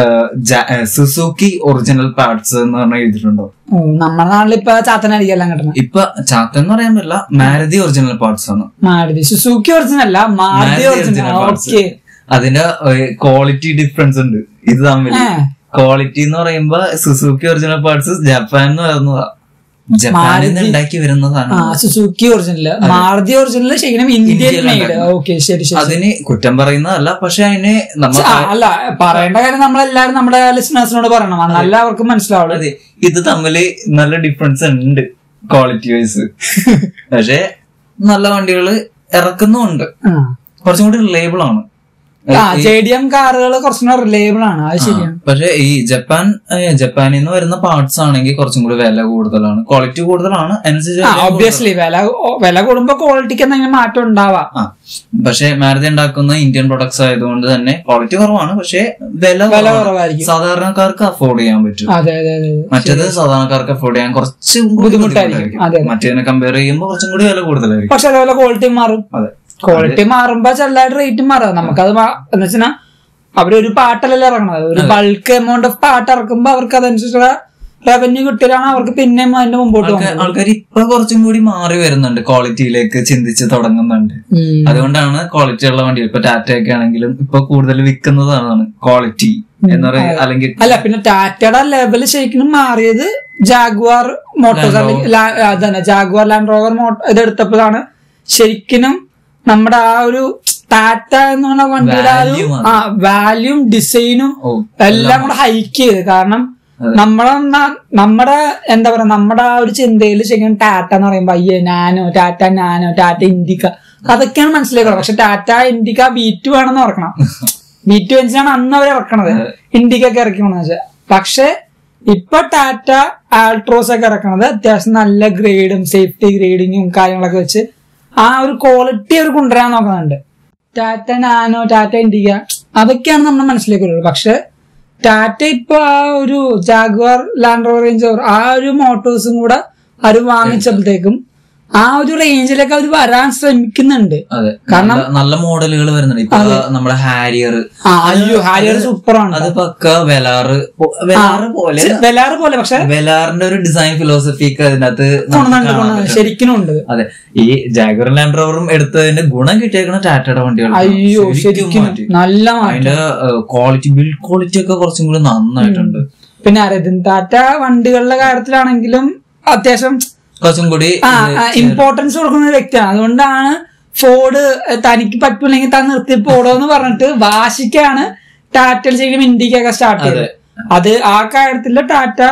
സുസുക്കി ഒറിജിനൽ പാർട്സ് എന്ന് പറഞ്ഞ എഴുതിയിട്ടുണ്ടോ ഓ, നമ്മുടെ നാട്ടിൽ ഇപ്പൊ ചാത്തനടിക്കെല്ലാം കിട്ടണം ഇപ്പൊ ചാത്ത എന്ന് പറയാൻ പറ്റില്ല മാരുതി ഒറിജിനൽ പാർട്സ് ആണ് മാരുതി സുസുക്കി ഒറിജിനൽ അല്ല Maruti Maruti original original parts. Okay അതിന്റെ ക്വാളിറ്റി ഡിഫറൻസ് ഉണ്ട് ഇത് തമ്മിൽ ഏ. ക്വാളിറ്റി എന്ന് പറയുമ്പോ സുസുക്കി ഒറിജിനൽ പാർട്സ് ജപ്പാൻ എന്ന് പറയുന്നതാ ജപ്പാനിൽ നിന്ന് ഉണ്ടാക്കി വരുന്നതാണ് ആ സുസുക്കി ഒറിജിനൽ മാരുതി ഒറിജിനൽ ശരിക്കും ഇന്ത്യൻ ഇന്ത്യയിൽ മെയ്ഡ് ഉണ്ടാക്കുന്നത്. ഓക്കെ ശരി ശരി അതിന് കുറ്റം പറയുന്നതല്ല പക്ഷെ അതിന് നമ്മ ആ, അല്ല പറയേണ്ട കാര്യം നമ്മളെല്ലാരും നമ്മുടെ ലിസണേഴ്സിനോട് പറയണം നല്ല അവർക്ക് മനസ്സിലാവുള്ളൂ അതെ ഇത് തമ്മില് നല്ല ഡിഫറൻസ് ഉണ്ട് ക്വാളിറ്റി വൈസ് പക്ഷെ നല്ല വണ്ടികൾ ഇറക്കുന്നുമുണ്ട് ആ. കുറച്ചും കൂടി റിലയബിൾ ആണ് ആ ജെ ഡി എം കാറുകൾ കുറച്ചും കൂടെ റിലയബിൾ ആണ് അത് ശരിയാണ് പക്ഷെ ഈ ജപ്പാൻ ഏ, ജപ്പാനിൽ നിന്ന് വരുന്ന പാർട്സ് ആണെങ്കിൽ കുറച്ചും കൂടി വില കൂടുതലാണ് ക്വാളിറ്റി കൂടുതലാണ് അതിനനുസരിച്ച് ആ വിലയും ഒബ്വിയസ്ലി വില ഓ- വില കൂടുമ്പോ ക്വാളിറ്റിക്ക് എന്തെങ്കിലും മാറ്റം ഉണ്ടാവാം ആ പക്ഷെ മാരുതി ഉണ്ടാക്കുന്ന ഇന്ത്യൻ പ്രൊഡക്ട്സ് ആയതുകൊണ്ട് തന്നെ ക്വാളിറ്റി കുറവാണ് പക്ഷെ വില വില കുറവാണ്. കുറവായിരിക്കും സാധാരണക്കാർക്ക് അഫോർഡ് ചെയ്യാൻ പറ്റും അതെ അതെ അതെ മറ്റേത് സാധാരണക്കാർക്ക് അഫോർഡ് ചെയ്യാൻ കുറച്ചും കൂടി ബുദ്ധിമുട്ടായിരിക്കും. അതെ, അതെ. മറ്റേതിനെ കമ്പയർ ചെയ്യുമ്പോൾ കുറച്ചും കൂടി വില കൂടുതലായിരിക്കും പക്ഷെ അതേപോലെ ക്വാളിറ്റി മാറും അതെ ക്വാളിറ്റി മാറുമ്പോ ചെറുതായിട്ട് റേറ്റ് മാറും നമുക്കത് മാ- എന്ന് വെച്ചാൽ അവരൊരു പാട്ടല്ലല്ലോ ഇറങ്ങണത് ഒരു ബൾക്ക് എമൗണ്ട് ഓഫ് പാട്ട് ഇറക്കുമ്പോ അവർക്ക് അതനുസരിച്ചുള്ള റവന്യൂ കിട്ടിയാലാണ് അവർക്ക് പിന്നെയും അതിന്റെ മുമ്പോട്ട് പോകുന്നത് ആൾക്കാർ ഇപ്പൊ കുറച്ചും കൂടി മാറി വരുന്നുണ്ട് ക്വാളിറ്റിയിലേക്ക് ചിന്തിച്ച് തുടങ്ങുന്നുണ്ട് ഉം. അതുകൊണ്ടാണ് ക്വാളിറ്റി ഉള്ള വണ്ടി ഇപ്പൊ ടാറ്റ ഒക്കെ ആണെങ്കിലും ഇപ്പൊ കൂടുതൽ വിൽക്കുന്നതാണ് ക്വാളിറ്റി എന്ന് പറയുക അല്ലെങ്കിൽ അല്ല പിന്നെ ടാറ്റയുടെ ലെവൽ ശരിക്കും മാറിയത് ജാഗ്വാർ മോട്ടോഴ്സ് അല്ലെങ്കിൽ ലാ- അതന്നെ ജാഗ്വാർ ലാൻഡ് റോവർ മോട്ടോ ഇത് എടുത്തപ്പോഴാണ് ശരിക്കും നമ്മുടെ ആ ഒരു ടാറ്റ എന്ന് പറഞ്ഞ വണ്ടിയുടെ ആ ഒരു Value മാറി. ആ വാല്യൂം ഡിസൈനും ഓ, എല്ലാം കൂടെ ഹൈക്ക് ചെയ്ത് കാരണം നമ്മളെ ന- നമ്മുടെ എന്താ പറയാ നമ്മുടെ ആ ഒരു ചിന്തയിൽ ശരിക്കും ടാറ്റ എന്ന് പറയുമ്പോ അയ്യേ Nano Tata Nano Tata Indica അതൊക്കെയാണ് മനസ്സിലാക്കുന്നത് പക്ഷെ ടാറ്റ ഇൻഡിക്ക ബി ടു വേണമെന്ന് ഓർക്കണം ബി ടു എഞ്ചിനാണ് അന്ന് അവർ ഇറക്കണത് ഇൻഡിക്ക ഒക്കെ ഇറക്കണമെന്ന് വെച്ചാൽ പക്ഷെ ഇപ്പൊ ടാറ്റ ആൾട്രോസ് ഒക്കെ ഇറക്കണത് അത്യാവശ്യം നല്ല ഗ്രേഡും സേഫ്റ്റി ഗ്രേഡിങ്ങും കാര്യങ്ങളൊക്കെ വെച്ച് ആ ഒരു ക്വാളിറ്റി അവർ കൊണ്ടുവരാൻ നോക്കുന്നുണ്ട് ടാറ്റ നാനോ ടാറ്റ ഇൻഡിക്ക അതൊക്കെയാണ് നമ്മൾ മനസ്സിലേക്ക് വരുന്നത് പക്ഷെ ടാറ്റ ഇപ്പൊ ആ ഒരു ജാഗ്വാർ ലാൻഡ് റോവർ റേഞ്ച് ആ ഒരു മോട്ടോഴ്സും കൂടെ അവർ വാങ്ങിച്ചപ്പോഴത്തേക്കും ആ ഒരു റേഞ്ചിലേക്ക് അവർ വരാൻ ശ്രമിക്കുന്നുണ്ട് അതെ കാരണം- നല്ല- നല്ല മോഡലുകൾ വരുന്നുണ്ട് ഇപ്പൊ നമ്മുടെ ഹാരിയർ ആ അയ്യോ ഹാരിയർ സൂപ്പറാണ് അത് പക്ക വെലാറ് പോ- വെലാറ് പോലെ വെലാറ് പോലെ പക്ഷെ വെലാറിന്റെ ഒരു ഡിസൈൻ ഫിലോസഫിക്ക് അതിനകത്ത് നമുക്ക് കൊണ്ടുവന്നുണ്ട് കാണാൻ കൊണ്ടുവന്നുണ്ട്. പറ്റും. ശരിക്കും ഉണ്ട് അതെ ഈ ജാഗർ ലാൻഡ് റോവറും എടുത്തതിന്റെ ഗുണം കിട്ടിയേക്കുന്ന ടാറ്റയുടെ വണ്ടികൾ അയ്യോ ശരിക്കും നല്ല മാറ്റം അതിന്റെ ക്വാളിറ്റി ബിൽഡ് ക്വാളിറ്റി ഒക്കെ കുറച്ചും കൂടി നന്നായിട്ടുണ്ട് പിന്നെ രതൻ ടാറ്റ വണ്ടികളുടെ കാര്യത്തിലാണെങ്കിലും അത്യാവശ്യം കുറച്ചും കൂടി ആ ഇമ്പോർട്ടൻസ് കൊടുക്കുന്ന ഒരു വ്യക്തിയാണ് അതുകൊണ്ടാണ് ഫോർഡ് ഏഹ്, തനിക്ക് പറ്റൂല്ലെങ്കിൽ താൻ നിർത്തി പോടോ എന്ന് പറഞ്ഞിട്ട് വാശിക്കാണ് ടാറ്റയിൽ ശരിക്കും ഇന്ത്യക്കൊക്കെ സ്റ്റാർട്ട് ചെയ്തത് അത് ആ കാര്യത്തില് ടാറ്റ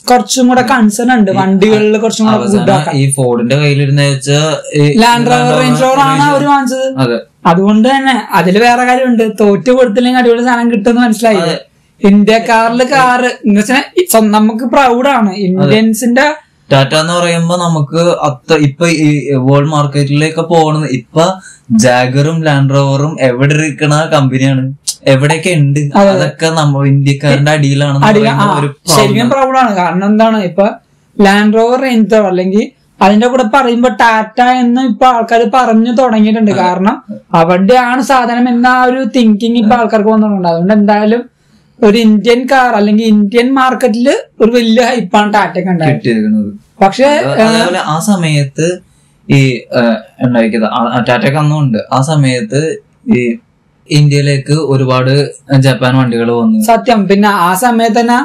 കുറച്ചും കൂടെ കൺസേൺ ഉണ്ട് വണ്ടികളിൽ കുറച്ചും കൂടെ അവസാനം ഫുഡ് ഈ ഫോർഡിന്റെ കയ്യിലിരുന്ന വെച്ചാൽ ലാൻഡ് റോവർ റേഞ്ച് റോവർ ആണ് അവര് വാങ്ങിച്ചത് അതെ അതുകൊണ്ട് തന്നെ അതിൽ വേറെ കാര്യമുണ്ട് തോറ്റ് കൊടുത്തില്ലെങ്കിൽ അടിപൊളി സാധനം കിട്ടുമെന്ന് മനസ്സിലായി ഇന്ത്യക്കാരില് കാറ് എന്ന് വെച്ചാൽ നമുക്ക് പ്രൗഡാണ് ഇന്ത്യൻസിന്റെ ടാറ്റ എന്ന് പറയുമ്പോ നമുക്ക് അത്ര ഇപ്പൊ ഈ വേൾഡ് മാർക്കറ്റിലേക്ക് പോകണത് ഇപ്പൊ ജാഗറും ലാൻഡ് റോവറും എവിടെ ഇരിക്കണ കമ്പനിയാണ് എവിടെയൊക്കെ ഉണ്ട് അതൊക്കെ നമ്മ ഇന്ത്യക്കാരുടെ അടിയിലാണ് അടിയിൽ ആ ശരിക്കും പ്രൗഡാണ് കാരണം എന്താണ് ഇപ്പൊ ലാൻഡ് റോവർ റേഞ്ച് റോവർ അല്ലെങ്കിൽ അതിന്റെ കൂടെ പറയുമ്പോ ടാറ്റ എന്ന് ഇപ്പൊ ആൾക്കാർ പറഞ്ഞു തുടങ്ങിയിട്ടുണ്ട് കാരണം അവിടെയാണ് സാധനം എന്ന ആ ഒരു തിങ്കിങ് ഇപ്പൊ ആൾക്കാർക്ക് വന്നിട്ടുണ്ട് അതുകൊണ്ട് എന്തായാലും ഒരു ഇന്ത്യൻ കാർ അല്ലെങ്കിൽ ഇന്ത്യൻ മാർക്കറ്റിൽ ഒരു വലിയ ഹൈപ്പാണ് ടാറ്റയ്ക്ക് ഉണ്ടായത് കിട്ടിയിരിക്കുന്നത് പക്ഷെ അതേപോലെ ആ സമയത്ത് ഈ ഉണ്ടാക്കിയത് ടാറ്റക്ക് അന്നും ഉണ്ട് ആ സമയത്ത് ഈ ഇന്ത്യയിലേക്ക് ഒരുപാട് ജപ്പാൻ വണ്ടികൾ വന്നു സത്യം പിന്നെ ആ സമയത്ത് തന്നെ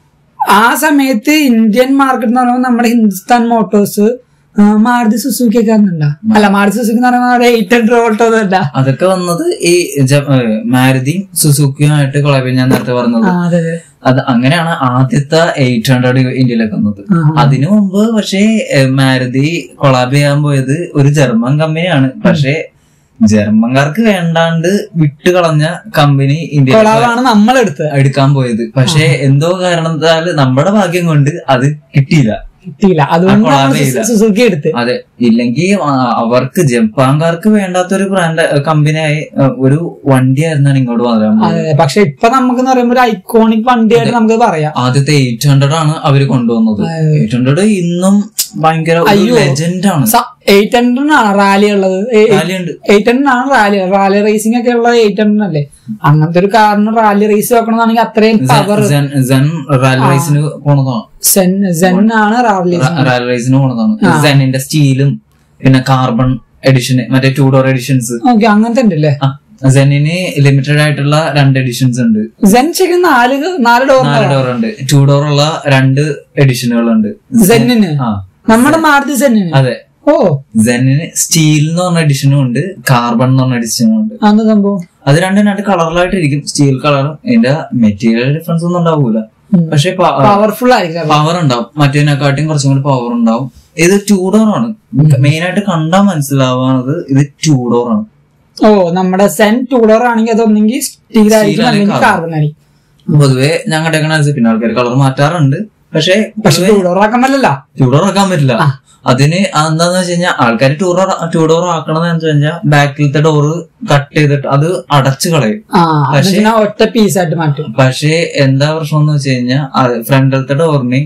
ആ സമയത്ത് ഇന്ത്യൻ മാർക്കറ്റ് എന്ന് പറയുമ്പോൾ നമ്മുടെ ഹിന്ദുസ്ഥാൻ മോട്ടോഴ്സ് മാരുതി സുസുക്കി ഒക്കെ വന്നിട്ടുണ്ടോ അല്ല മാരുതി സുസുക്കി എന്ന് പറയുമ്പോൾ എയ്റ്റ് ഹൺഡ്രഡ് വോൾട്ടോ അല്ല അതൊക്കെ വന്നത് ഈ ജ- ഏഹ് മാരുതിയും സുസുക്കിയുമായിട്ട് കൊളാബ് ഞാൻ നേരത്തെ പറഞ്ഞത് ആ, അതെ അതെ അത് അങ്ങനെയാണ് ആദ്യത്തെ എയ്റ്റ് ഹൺഡ്രഡ് ഇന്ത്യയിലേക്ക് വന്നത് ആ, ആ. അതിനു മുമ്പ് പക്ഷേ ഏഹ് മാരുതി കൊളാബ് ചെയ്യാൻ പോയത് ഒരു ജർമ്മൻ കമ്പനിയാണ് പക്ഷേ ജർമ്മൻകാർക്ക് വേണ്ടാണ്ട് വിട്ടുകളഞ്ഞ കമ്പനി ഇന്ത്യയിൽ കൊളാവാണ് നമ്മളെടുത്തത് എടുക്കാൻ പോയത് പക്ഷേ എന്തോ കാരണത്താൽ നമ്മുടെ ഭാഗ്യം കൊണ്ട് അത് കിട്ടിയില്ല കിട്ടിയില്ല അതുകൊണ്ട് കൊളാബ് നമ്മൾ ചെയ്യില്ല. സുസുക്കി എടുത്ത് അതെ ഇല്ലെങ്കിൽ അവർക്ക് ജപ്പാൻകാർക്ക് വേണ്ടാത്ത ഒരു ബ്രാൻഡ് കമ്പനിയായി ഏഹ്, ഒരു വണ്ടിയായിരുന്നാണ് ഇങ്ങോട്ട് വരാൻ പോകുന്നത് അതെ പക്ഷെ ഇപ്പൊ നമുക്ക് പറയുമ്പോൾ ഒരു ഐക്കോണിക് വണ്ടിയായിട്ട് നമുക്ക് പറയാം ആദ്യത്തെ എയ്റ്റ് ഹൺഡ്രഡ് ആണ് അവര് കൊണ്ടുവന്നത് എയ്റ്റ് ഹൺഡ്രഡ് ഇന്നും ഭയങ്കര അയ്യോ. ലെജൻഡ് ആണ് എയ്റ്റ് ഹൺഡ്രഡിനാണ് റാലി ഉള്ളത് റാലി ഉണ്ട് എയ്റ്റ് ഹൺഡ്രഡിനാണ് റാലി റാലി റേസിംഗ് ഒക്കെ ഉള്ളത് എയ്റ്റ് ഹൺഡ്രഡ് അല്ലേ അങ്ങനത്തെ ഒരു കാറിന് റാലി റേസ് വെക്കണമെന്നാണെങ്കിൽ അത്രയും പവർ സെൻ സെൻ റാലി റേസിന് പോണതാണ് സെൻ സെൻ ആണ് റാലി റാലി റേസിന് പോണതാണ് സെനിന്റെ സ്റ്റീലും പിന്നെ കാർബൺ എഡിഷൻ മറ്റേ ടൂ ഡോർ എഡിഷൻസ് ഓക്കെ അങ്ങനത്തെ ഉണ്ടല്ലേ സെന്നിന് ലിമിറ്റഡ് ആയിട്ടുള്ള രണ്ട് എഡിഷൻസ് ഉണ്ട് സെൻ ശരിക്കും നാല് നാല് ഡോർ നാല് ഡോർ ഉണ്ട് ടൂ ഡോർ ഉള്ള രണ്ട് എഡിഷനുകളുണ്ട് സെന്നിന് ആ നമ്മുടെ മാരുതി സെന്നിന് അതെ ഓ സെന്നിന് സ്റ്റീൽ എന്ന് പറഞ്ഞ എഡിഷനും ഉണ്ട് കാർബൺ എന്ന് പറഞ്ഞ എഡിഷനും ഉണ്ട് അന്ന് സംഭവം അത് രണ്ടും രണ്ട് കളറിലായിട്ടിരിക്കും സ്റ്റീൽ കളറും ഇതിന്റെ മെറ്റീരിയൽ ഡിഫറൻസ് ഒന്നും ഉണ്ടാവൂല ഉം. പക്ഷെ പവർഫുൾ ആയിരിക്കും പവർ ഉണ്ടാവും മറ്റേതിനെക്കാട്ടിയും കുറച്ചും കൂടി പവർ ഉണ്ടാവും ഇത് ടൂ ഡോർ ആണ് മെയിൻ ആയിട്ട് കണ്ടാൽ മനസ്സിലാവുന്നത് ഇത് ടൂ ഡോർ ആണ് ഓ നമ്മുടെ സെൻ ടൂ ഡോർ ആണെങ്കിൽ അതൊന്നെങ്കിൽ സ്റ്റീൽ ആയിരിക്കും അല്ലെങ്കിൽ അല്ലെങ്കിൽ കാർബൺ ആയിരിക്കും പൊതുവെ ഞങ്ങളുടെ അനുസരിച്ച് പിന്നെ ആൾക്കാർ കളർ മാറ്റാറുണ്ട് പക്ഷെ പക്ഷെ ടൂ ഡോർ ആക്കാൻ പറ്റില്ല ടൂ ഡോർ ആക്കാൻ പറ്റില്ല അതിന് എന്താന്ന് വെച്ച് കഴിഞ്ഞാൽ ആൾക്കാർ ടൂ ഡോർ ടൂ ഡോർ ആക്കണത് എന്ന് വെച്ച് കഴിഞ്ഞാൽ ബാക്കിലത്തെ ഡോറ് കട്ട് ചെയ്തിട്ട് അത് അടച്ചു കളയും ആ അത് പിന്നെ ഒറ്റ പീസായിട്ട് മാറ്റും പക്ഷേ എന്താ പ്രശ്നം എന്ന് വെച്ച് കഴിഞ്ഞാൽ ഫ്രണ്ടിലത്തെ ഡോറിന്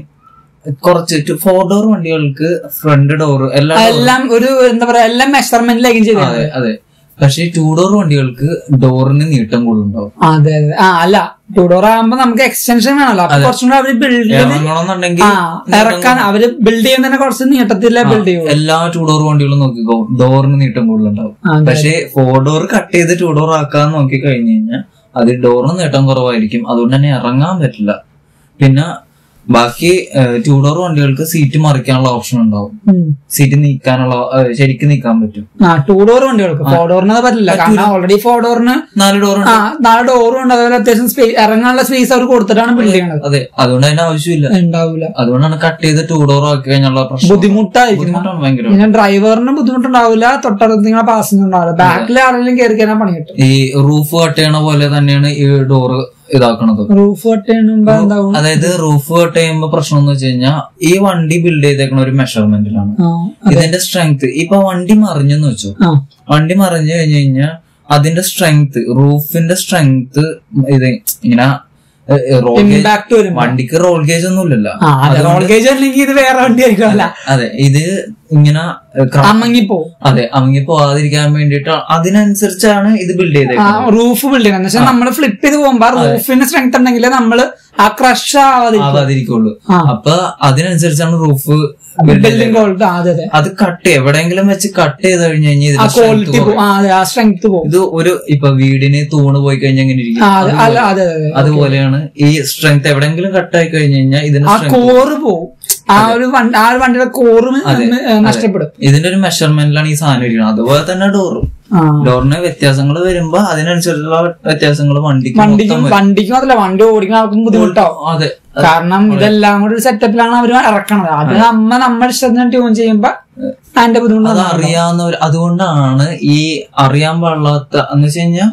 കുറച്ച് ഫോർ ഡോർ വണ്ടികൾക്ക് ഫ്രണ്ട് ഡോർ എല്ലാ door- എല്ലാം ഒരു എന്താ പറയാ എല്ലാം മെഷർമെന്റിലേക്കും ചെയ്തത് അതെ അതെ പക്ഷേ ടൂ ഡോർ വണ്ടികൾക്ക് ഡോറിന് നീട്ടം കൂടുതലുണ്ടാവും അതെ അതെ ആ അല്ല ടൂ ഡോർ ആകുമ്പോ നമുക്ക് എക്സ്റ്റൻഷൻ വേണമല്ലോ അപ്പൊ കുറച്ചും കൂടെ അവര് ബിൽഡ് ചെയ്ത് ഇറങ്ങണമെന്നുണ്ടെങ്കിൽ ആ ഇറക്കാൻ അവര് ബിൽഡ് ചെയ്യുന്ന തന്നെ കുറച്ച് നീട്ടത്തില്ല ബിൽഡ് ചെയ്യും എല്ലാ ടൂ ഡോർ വണ്ടികളും നോക്കിക്കോ ഡോറിന് നീട്ടം കൂടുതലുണ്ടാവും ആ, അതെ. പക്ഷേ ഫോർ ഡോർ കട്ട് ചെയ്ത് ടൂ ഡോർ ആക്കാൻ നോക്കി കഴിഞ്ഞു കഴിഞ്ഞാൽ അത് ഡോറിന് നീട്ടം കുറവായിരിക്കും അതുകൊണ്ട് തന്നെ ഇറങ്ങാൻ പറ്റില്ല പിന്നെ ബാക്കി ടൂ ഡോർ വണ്ടികൾക്ക് സീറ്റ് മറിക്കാനുള്ള ഓപ്ഷൻ ഉണ്ടാവും ഉം. സീറ്റ് നീക്കാനുള്ള ഏഹ്, ശരിക്കും നീക്കാൻ പറ്റും ആ ടൂ ഡോർ വണ്ടികൾക്ക് ഫോർ ഡോറിന് അത് പറ്റില്ല കാരണം ഓൾറെഡി ഫോർ ഡോറിന് നാല് ഡോർ ആ നാല് ഡോറും ഉണ്ട് അതുപോലെ അത്യാവശ്യം സ്പേസ് ഇറങ്ങാനുള്ള സ്പേസ് അവർ കൊടുത്തിട്ടാണ് ബിൽഡ് ചെയ്യണത് അതെ അതുകൊണ്ട് അതിന്റെ ആവശ്യമില്ല ഉണ്ടാവില്ല അതുകൊണ്ടാണ് കട്ട് ചെയ്ത് ടൂ ഡോർ ആക്കി കഴിഞ്ഞുള്ള പ്രശ്നം ബുദ്ധിമുട്ടായിരിക്കും ബുദ്ധിമുട്ടാണ് ഭയങ്കര പിന്നെ ഡ്രൈവറിന് ബുദ്ധിമുട്ടുണ്ടാവില്ല തൊട്ടടുത്ത് നിങ്ങളെ പാസഞ്ചർ ഉണ്ടാവില്ല ബാക്കിൽ ആരെങ്കിലും കയറി കഴിഞ്ഞാൽ പണി കിട്ടും ഈ റൂഫ് കട്ട് ചെയ്യണ പോലെ തന്നെയാണ് ഈ ഡോറ് ഇതാക്കണത് റൂഫ് കട്ട് ചെയ്യുമ്പോ എന്താവും അതായത് റൂഫ് കട്ട് ചെയ്യുമ്പോ പ്രശ്നം എന്ന് വെച്ച് കഴിഞ്ഞാൽ ഈ വണ്ടി ബിൽഡ് ചെയ്തേക്കണ ഒരു മെഷർമെന്റിലാണ് ആ, ഇതിന്റെ സ്ട്രെങ്ത് ഇപ്പൊ വണ്ടി മറിഞ്ഞെന്ന് വെച്ചോ ആ വണ്ടി മറിഞ്ഞു കഴിഞ്ഞു കഴിഞ്ഞാൽ അതിന്റെ സ്ട്രെങ്ത് റൂഫിന്റെ സ്ട്രെങ്ത് ഇത് ഇങ്ങനെ റോൾ ഗേജ് ഇമ്പാക്ട് വരും വണ്ടിക്ക് റോൾ ഗേജ് ഒന്നും ഇല്ലല്ലോ ആ അതെ റോൾ ഗേജ് അല്ലെങ്കിൽ ഇത് വേറെ വണ്ടി ആയിരിക്കും അല്ല അതെ ഇത് ഇങ്ങനെ ക്ര- അമ്മങ്ങിപ്പോ അതെ അമങ്ങി പോവാതിരിക്കാൻ വേണ്ടിട്ട് അതിനനുസരിച്ചാണ് ഇത് ബിൽഡ് ആ ചെയ്തേക്കുന്നത് റൂഫ് ബിൽഡ് ചെയ്യണം എന്ന് വെച്ചാൽ നമ്മൾ ഫ്ലിപ്പ് ചെയ്ത് പോകുമ്പോ റൂഫിന് സ്ട്രെങ്ത് ഉണ്ടെങ്കിൽ നമ്മള് ആ ക്രഷ് ആവാതിരിക്കും ആവാതിരിക്കുള്ളൂ ആ. അപ്പൊ അതിനനുസരിച്ചാണ് റൂഫ് ബിൽഡിംഗ് ക്വാളിറ്റി അതെ അതെ അത് കട്ട് എവിടെയെങ്കിലും വെച്ച് കട്ട് ചെയ്ത് കഴിഞ്ഞു കഴിഞ്ഞാൽ ആ ഇതിന്റെ strength ക്വാളിറ്റി കുറയും. ആ അതെ ആ സ്ട്രെങ്ത് പോകും ഇത് ഒരു ഇപ്പൊ വീടിന് തൂണ് പോയി കഴിഞ്ഞാൽ എങ്ങനെ ഇരിക്കും ആ അതെ അല്ല അതെ അതെ അതുപോലെയാണ് ഈ സ്ട്രെങ്ത് എവിടെങ്കിലും കട്ട് ആയി കഴിഞ്ഞു കഴിഞ്ഞാൽ ഇതിന്റെ ആ strength കോറ് പോവും ആ ഒരു വണ്ടി ആ ഒരു വണ്ടിയുടെ കോറ് നഷ്ടപ്പെടും ഇതിന്റെ ഒരു മെഷർമെന്റിലാണ് ഈ സാധനം ഇരിക്കുന്നത് അതുപോലെ തന്നെ ഡോറും ആ ഡോറിന് വ്യത്യാസങ്ങൾ വരുമ്പോ അതിനനുസരിച്ചുള്ള വ്യത്യാസങ്ങൾ വണ്ടിക്ക് വണ്ടിക്കും മൊത്തം വരും. വണ്ടിക്കും അതല്ല വണ്ടി ഓടിക്കുന്ന ആൾക്കും ബുദ്ധിമുട്ടാവും അതെ കാരണം ഇതെല്ലാം കൂടി ഒരു സെറ്റപ്പിലാണ് അവർ ഇറക്കണത് അത് നമ്മ നമ്മുടെ ഇഷ്ടത്തിന് ട്യൂൺ ചെയ്യുമ്പോ അതിന്റെ ബുദ്ധിമുട്ട് അത് നമുക്ക് അറിയാവുന്നവർ അതുകൊണ്ടാണ് ഈ അറിയാൻ പാടില്ലാത്ത എന്ന് വെച്ച് കഴിഞ്ഞാൽ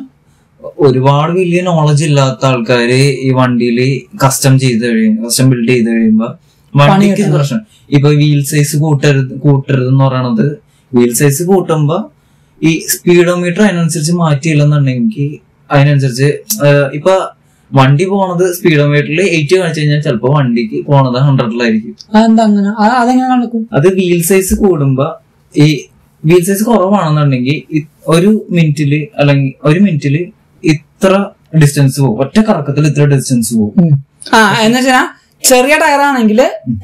ഒരുപാട് വലിയ നോളജ് ഇല്ലാത്ത ആൾക്കാര് ഈ വണ്ടിയിൽ കസ്റ്റം ചെയ്ത് കഴിയും കസ്റ്റം ബിൽഡ് ചെയ്ത് കഴിയുമ്പോ വണ്ടിക്ക് കിട്ടുന്നത്. പ്രശ്നം ഇപ്പൊ വീൽ സൈസ് കൂട്ടരുത് കൂട്ടരുത് എന്ന് പറയണത് വീൽ സൈസ് കൂട്ടുമ്പോ ഈ സ്പീഡോമീറ്റർ അതിനനുസരിച്ച് മാറ്റിയില്ലെന്നുണ്ടെങ്കിൽ അതിനനുസരിച്ച് ഏഹ്, ഇപ്പൊ വണ്ടി പോണത് സ്പീഡോമീറ്ററിൽ എയ്റ്റ് കാണിച്ചു കഴിഞ്ഞാൽ ചിലപ്പോ വണ്ടിക്ക് പോണത് ഹൺഡ്രഡിലായിരിക്കും അതെന്താ അങ്ങനെ അത് അതെങ്ങനെ നടക്കും അത് വീൽ സൈസ് കൂടുമ്പോ ഈ വീൽ സൈസ് കുറവാണെന്നുണ്ടെങ്കിൽ ഇ- ഒരു മിനിറ്റില് അല്ലെങ്കിൽ ഒരു മിനിറ്റില് ഇത്ര ഡിസ്റ്റൻസ് പോകും ഒറ്റ കറക്കത്തിൽ ഇത്ര ഡിസ്റ്റൻസ് പോകും ഉം. ആ എന്ന് വെച്ചാൽ ചെറിയ ടയറാണെങ്കിൽ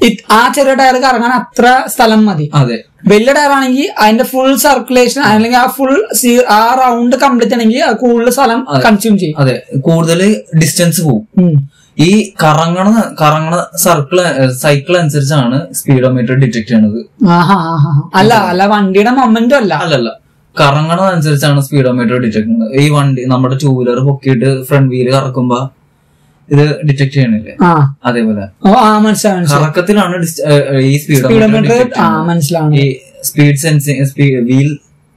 ആ ചെറിയ ടയർ കറങ്ങാൻ അത്ര സ്ഥലം മതി അതെ വലിയ ടയർ ആണെങ്കിൽ അതിന്റെ ഫുൾ സർക്കുലേഷൻ അല്ലെങ്കിൽ ആ ഫുൾ ആ റൗണ്ട് കംപ്ലീറ്റ് ആണെങ്കിൽ അത് കൂടുതൽ സ്ഥലം കൺസ്യൂം ചെയ്യും അതെ കൂടുതൽ ഡിസ്റ്റൻസ് പോകും ഉം. ഈ കറങ്ങണ കറങ്ങണ സർക്കിൾ സൈക്കിൾ അനുസരിച്ചാണ് സ്പീഡോമീറ്റർ ഡിറ്റക്ട് ചെയ്യണത് ആഹാ ആഹാ. അല്ല അല്ല വണ്ടിയുടെ മൊമെന്റും അല്ല അല്ലല്ല കറങ്ങണതനുസരിച്ചാണ് സ്പീഡോമീറ്റർ ഡിറ്റക്ട് ചെയ്യുന്നത് ഈ വണ്ടി നമ്മുടെ ടൂ വീലർ പൊക്കിയിട്ട് ഫ്രണ്ട് വീല് കറക്കുമ്പോ ഇത് ഡിറ്റക്ട് ചെയ്യണില്ലേ ആ അതേപോലെ ഓ ആ മനസ്സിലായി മനസ്സിലായി കറക്കത്തിലാണ് ഡിസ്- ഏഹ് ഈ സ്പീഡോമീറ്റർ സ്പീഡോമീറ്റർ ആ മനസ്സിലാണ് ഈ സ്പീഡ് സെൻസിങ് വീൽ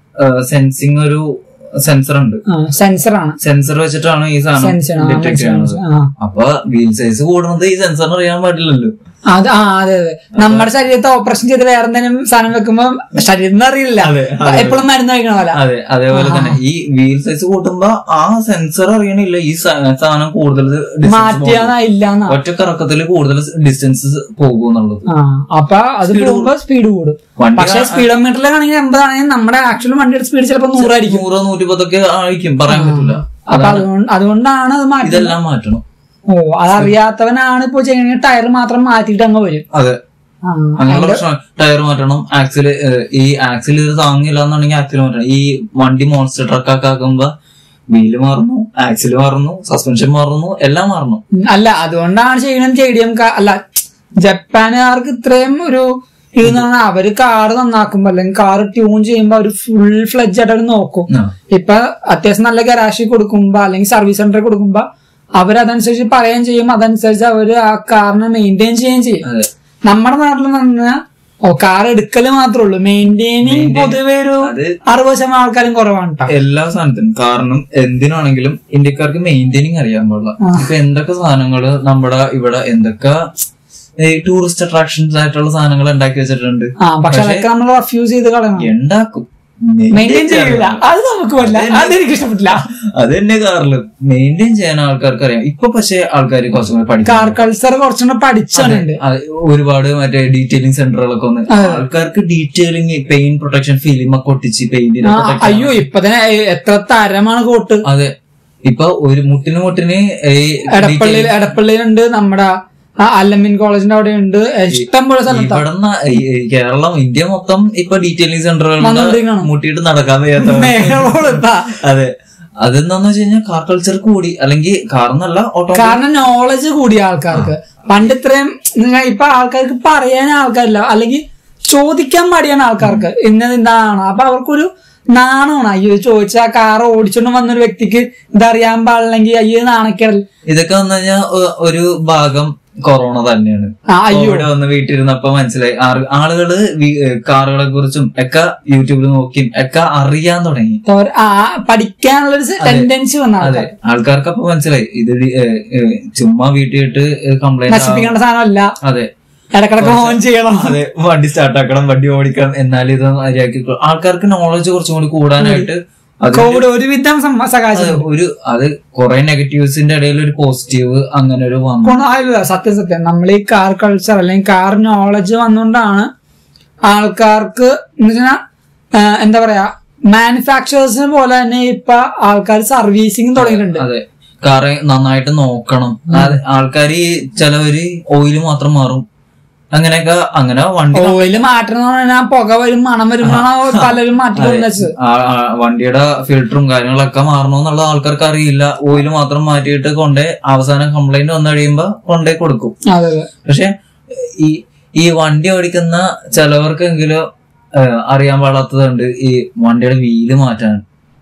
സെൻസിങ് ഒരു സെൻസർ ഉണ്ട് സെൻസർ ആണ് സെൻസർ വെച്ചിട്ടാണ് ഈ സാധനം സെൻസർ ആ ഡിറ്റക്ട് മനസ്സിലായി ചെയ്യുന്നത് മനസ്സിലായി. ആ അപ്പൊ വീൽ സൈസ് കൂടുന്നത് ഈ സെൻസറിന് അറിയാൻ പാടില്ലല്ലോ അത് ആ അതെ അതെ നമ്മുടെ ശരീരത്തെ ഓപ്പറേഷൻ ചെയ്ത് വേറെ എന്തെങ്കിലും സാധനം വെക്കുമ്പോ ശരീരത്തിന് അറിയില്ല അതെ, അതെ. എപ്പോഴും മരുന്ന് കഴിക്കണ പോലെ അതെ അതേപോലെ തന്നെ ഈ വീൽ സൈസ് കൂട്ടുമ്പോ ആ സെൻസർ അറിയണില്ല ഈ സാ- സാധനം കൂടുതൽ distance പോകും. മാറ്റിയാന്നില്ല എന്നാ ഒറ്റ കറക്കത്തിൽ കൂടുതൽ ഡിസ്റ്റൻസ് പോകും എന്നുള്ളത് ആ അപ്പൊ അത് പോകുമ്പോ സ്പീഡ് കൂടും വണ്ടി പക്ഷെ സ്പീഡോമീറ്ററിലാണെങ്കിൽ എൺപതാണെങ്കിൽ നമ്മുടെ ആക്ച്വൽ വണ്ടിയുടെ സ്പീഡ് ചിലപ്പോ നൂറായിരിക്കും നൂറോ നൂറ്റിപ്പത്തൊക്കെ ആയിരിക്കും പറയാൻ പറ്റില്ല അപ്പൊ അതുകൊണ്ട് അതുകൊണ്ടാണ് അത് മാറ്റി ഇതെല്ലാം മാറ്റണം ഓ അതറിയാത്തവനാണ് ഇപ്പൊ ചെയ്യണെങ്കിൽ ടയർ മാത്രം മാറ്റിയിട്ട് അങ്ങ് വരും അതെ ആ, അങ്ങനെയുള്ള പ്രശ്നം ടയർ മാറ്റണം ആക്സില് ഈ ആക്സിൽ ഇത് താങ്ങില്ല എന്നുണ്ടെങ്കിൽ ആക്സിൽ മാറ്റണം ഈ വണ്ടി മോൺസ്റ്റർ ട്രക്കൊക്കെ ആക്കുമ്പോ വീല് മാറുന്നു ആക്സിൽ മാറുന്നു സസ്പെൻഷൻ മാറുന്നു എല്ലാം മാറുന്നു ഉം, അല്ല അതുകൊണ്ടാണ് ചെയ്യണം ജെ ഡി എം അല്ല ജപ്പാനുകാർക്ക് ഇത്രയും ഒരു ഇത് എന്ന് പറഞ്ഞാൽ അവര് കാറ് നന്നാക്കുമ്പോ അല്ലെങ്കിൽ കാറ് ട്യൂൺ ചെയ്യുമ്പോ അവര് ഫുൾ ഫ്ലഡ്ജ് ആയിട്ട് അവര് നോക്കും ആ. ഇപ്പൊ അത്യാവശ്യം നല്ല ഗരാഷി കൊടുക്കുമ്പോ അല്ലെങ്കിൽ സർവീസ് സെന്ററിൽ കൊടുക്കുമ്പോ അവരതനുസരിച്ച് പറയുകയും ചെയ്യും അതനുസരിച്ച് അവര് ആ കാറിനെ മെയിൻറ്റെയിൻ ചെയ്യുകയും ചെയ്യും അതെ നമ്മുടെ നാട്ടിൽ നിന്ന് ഓ കാർ എടുക്കല് മാത്രമേ ഉള്ളൂ മെയിൻറ്റെയിനിങ് പൊതുവെ ഒരു അത് അറുപത് ശതമാനം ആൾക്കാരും കുറവാണ് ട്ടോ. എല്ലാ സാധനത്തിനും കാരണം എന്തിനാണെങ്കിലും ഇന്ത്യക്കാർക്ക് മെയിൻറ്റെയിനിങ് അറിയാൻ പാടില്ല ഇപ്പൊ എന്തൊക്കെ സാധനങ്ങള് നമ്മുടെ ഇവിടെ എന്തൊക്കെ ടൂറിസ്റ്റ് അട്രാക്ഷൻസ് ആയിട്ടുള്ള സാധനങ്ങൾ ഉണ്ടാക്കി വെച്ചിട്ടുണ്ട് ആ പക്ഷെ അതൊക്കെ നമ്മൾ റെഫ്യൂസ് ചെയ്ത് കളയണം ഉണ്ടാക്കും മെയിൻറ്റെയിൻ ചെയ്യില്ല അത് നമുക്ക് പറ്റില്ല അതെനിക്ക് ഇഷ്ടപ്പെട്ടില്ല അത് തന്നെ കാറില് മെയിൻറ്റെയിൻ ചെയ്യാൻ ആൾക്കാർക്ക് അറിയാം ഇപ്പൊ പക്ഷെ ആൾക്കാർ കുറച്ചും കൂടി പഠിക്കും കാർ കൾച്ചർ കുറച്ചുകൂടെ പഠിച്ചുണ്ട് അത് ഒരുപാട് മറ്റേ ഡീറ്റെയിലിംഗ് സെന്ററുകളൊക്കെ വന്ന് ആൾക്കാർക്ക് ഡീറ്റെയിലിംഗ് പെയിന്റ് പ്രൊട്ടക്ഷൻ ഫിലിം ഒക്കെ ഒട്ടിച്ച് പെയിന്റിനെ അയ്യോ ഇപ്പൊ തന്നെ എത്ര തരമാണ് കോട്ട് അതെ ഇപ്പൊ ഒരു മുട്ടിന് മുട്ടിന് ഈ എടപ്പള്ളിയിൽ എടപ്പള്ളിയിലുണ്ട് നമ്മുടെ ആ അല്ലമിൻ കോളേജിന്റെ അവിടെ ഉണ്ട് ഇഷ്ടം പോലെ സ്ഥലത്താ ഇവിടുന്ന് ഈ- ഈ കേരളം ഇന്ത്യ മൊത്തം ഇപ്പൊ ഡീറ്റെയിലിംഗ് സെന്ററുകളുടെ വന്നുകൊണ്ടിരിക്കുകയാണ്. മുട്ടിയിട്ട് നടക്കാൻ വയ്യാത്ത മേഘപോലത്താ. അതെ അതെന്താന്ന് വെച്ച് കഴിഞ്ഞാൽ കാർ കൾച്ചർ കൂടി അല്ലെങ്കിൽ കാർന്നല്ല ഓട്ടോ കാരണം നോളജ് കൂടിയ ആൾക്കാർക്ക് പണ്ട് ഇത്രയും നിങ്ങ- ഇപ്പൊ ആൾക്കാർക്ക് പറയാൻ ആൾക്കാരില്ല അല്ലെങ്കിൽ ചോദിക്കാൻ മടിയാണ് ആൾക്കാർക്ക് ഇന്നത് എന്താണ് അപ്പൊ അവർക്കൊരു നാണമാണ് അയ്യോ ചോദിച്ചാ കാർ ഓടിച്ചോണ്ട് വന്നൊരു വ്യക്തിക്ക് ഇതറിയാൻ പാടില്ലെങ്കിൽ അയ്യോ നാണക്കേടൽ ഇതൊക്കെ വന്നു കഴിഞ്ഞാൽ ഒരു ഭാഗം കൊറോണ തന്നെയാണ് ആ അയ്യോ ഇവിടെ വന്ന് വീട്ടിലിരുന്നപ്പോ മനസ്സിലായി ആറ് ആളുകള് വി- ഏ, കാറുകളെ കുറിച്ചും ഒക്കെ യൂട്യൂബിൽ നോക്കിയും ഒക്കെ അറിയാൻ തുടങ്ങി തോര- ആ പഠിക്കാനുള്ളൊരു ടെൻഡൻസി വന്ന അതെ ആൾക്കാർ ആൾക്കാർക്ക് അപ്പൊ മനസ്സിലായി ഇത് ഡി- ഏ, ഏ, ചുമ്മാ വീട്ടിലിട്ട് കംപ്ലൈന്റ് നശിപ്പിക്കേണ്ട സാധനമല്ല അതെ ഇടക്കിടക്ക് ഓൺ ചെയ്യണം അതെ വണ്ടി സ്റ്റാർട്ട് ആക്കണം വണ്ടി ഓടിക്കണം എന്നാലും ഇത് മര്യാദക്ക് കൊ- ആൾക്കാർക്ക് നോളജ് കുറച്ചും കൂടി കൂടാനായിട്ട് അത് കോവിഡ് ഒരുവിധം സമ്മ- സഹായിച്ചു ഒരു അത് കുറെ നെഗറ്റീവ്സിന്റെ ഇടയിൽ ഒരു പോസിറ്റീവ് അങ്ങനെ ഒരു വന്നു ഗുണമായില്ല സത്യം സത്യം നമ്മൾ ഈ കാർ കൾച്ചർ അല്ലെങ്കിൽ കാർ നോളജ് വന്നുകൊണ്ടാണ് ആൾക്കാർക്ക് എന്ന് വെച്ചാൽ എന്താ പറയാ മാനുഫാക്ചറേഴ്സിനെ പോലെ തന്നെ ഇപ്പൊ ആൾക്കാർ സർവീസിങ് തുടങ്ങിയിട്ടുണ്ട് അതെ കാറ് നന്നായിട്ട് നോക്കണം ആൾക്കാർ ചിലവര് ഓയിൽ മാത്രം മാറും അങ്ങനെയൊക്കെ അങ്ങനെ വണ്ടി ഓയില് മാറ്റണം എന്ന് പറഞ്ഞാൽ പുക വരും മണം വരുമ്പോഴാണ് പലരും മാറ്റിക്കൊണ്ടത് ആ- ആ വണ്ടിയുടെ ഫിൽറ്ററും കാര്യങ്ങളൊക്കെ മാറണമെന്നുള്ള ആൾക്കാർക്ക് അറിയില്ല ഓയിൽ മാത്രം മാറ്റിയിട്ട് കൊണ്ടേ അവസാനം കംപ്ലൈന്റ് വന്നു കഴിയുമ്പോ കൊണ്ടേ കൊടുക്കും അതെ അതെ പക്ഷെ ഈ ഈ വണ്ടി ഓടിക്കുന്ന ചിലവർക്കെങ്കിലും ഏഹ്, അറിയാൻ പാടാത്തതുണ്ട് ഈ വണ്ടിയുടെ വീല് മാറ്റാൻ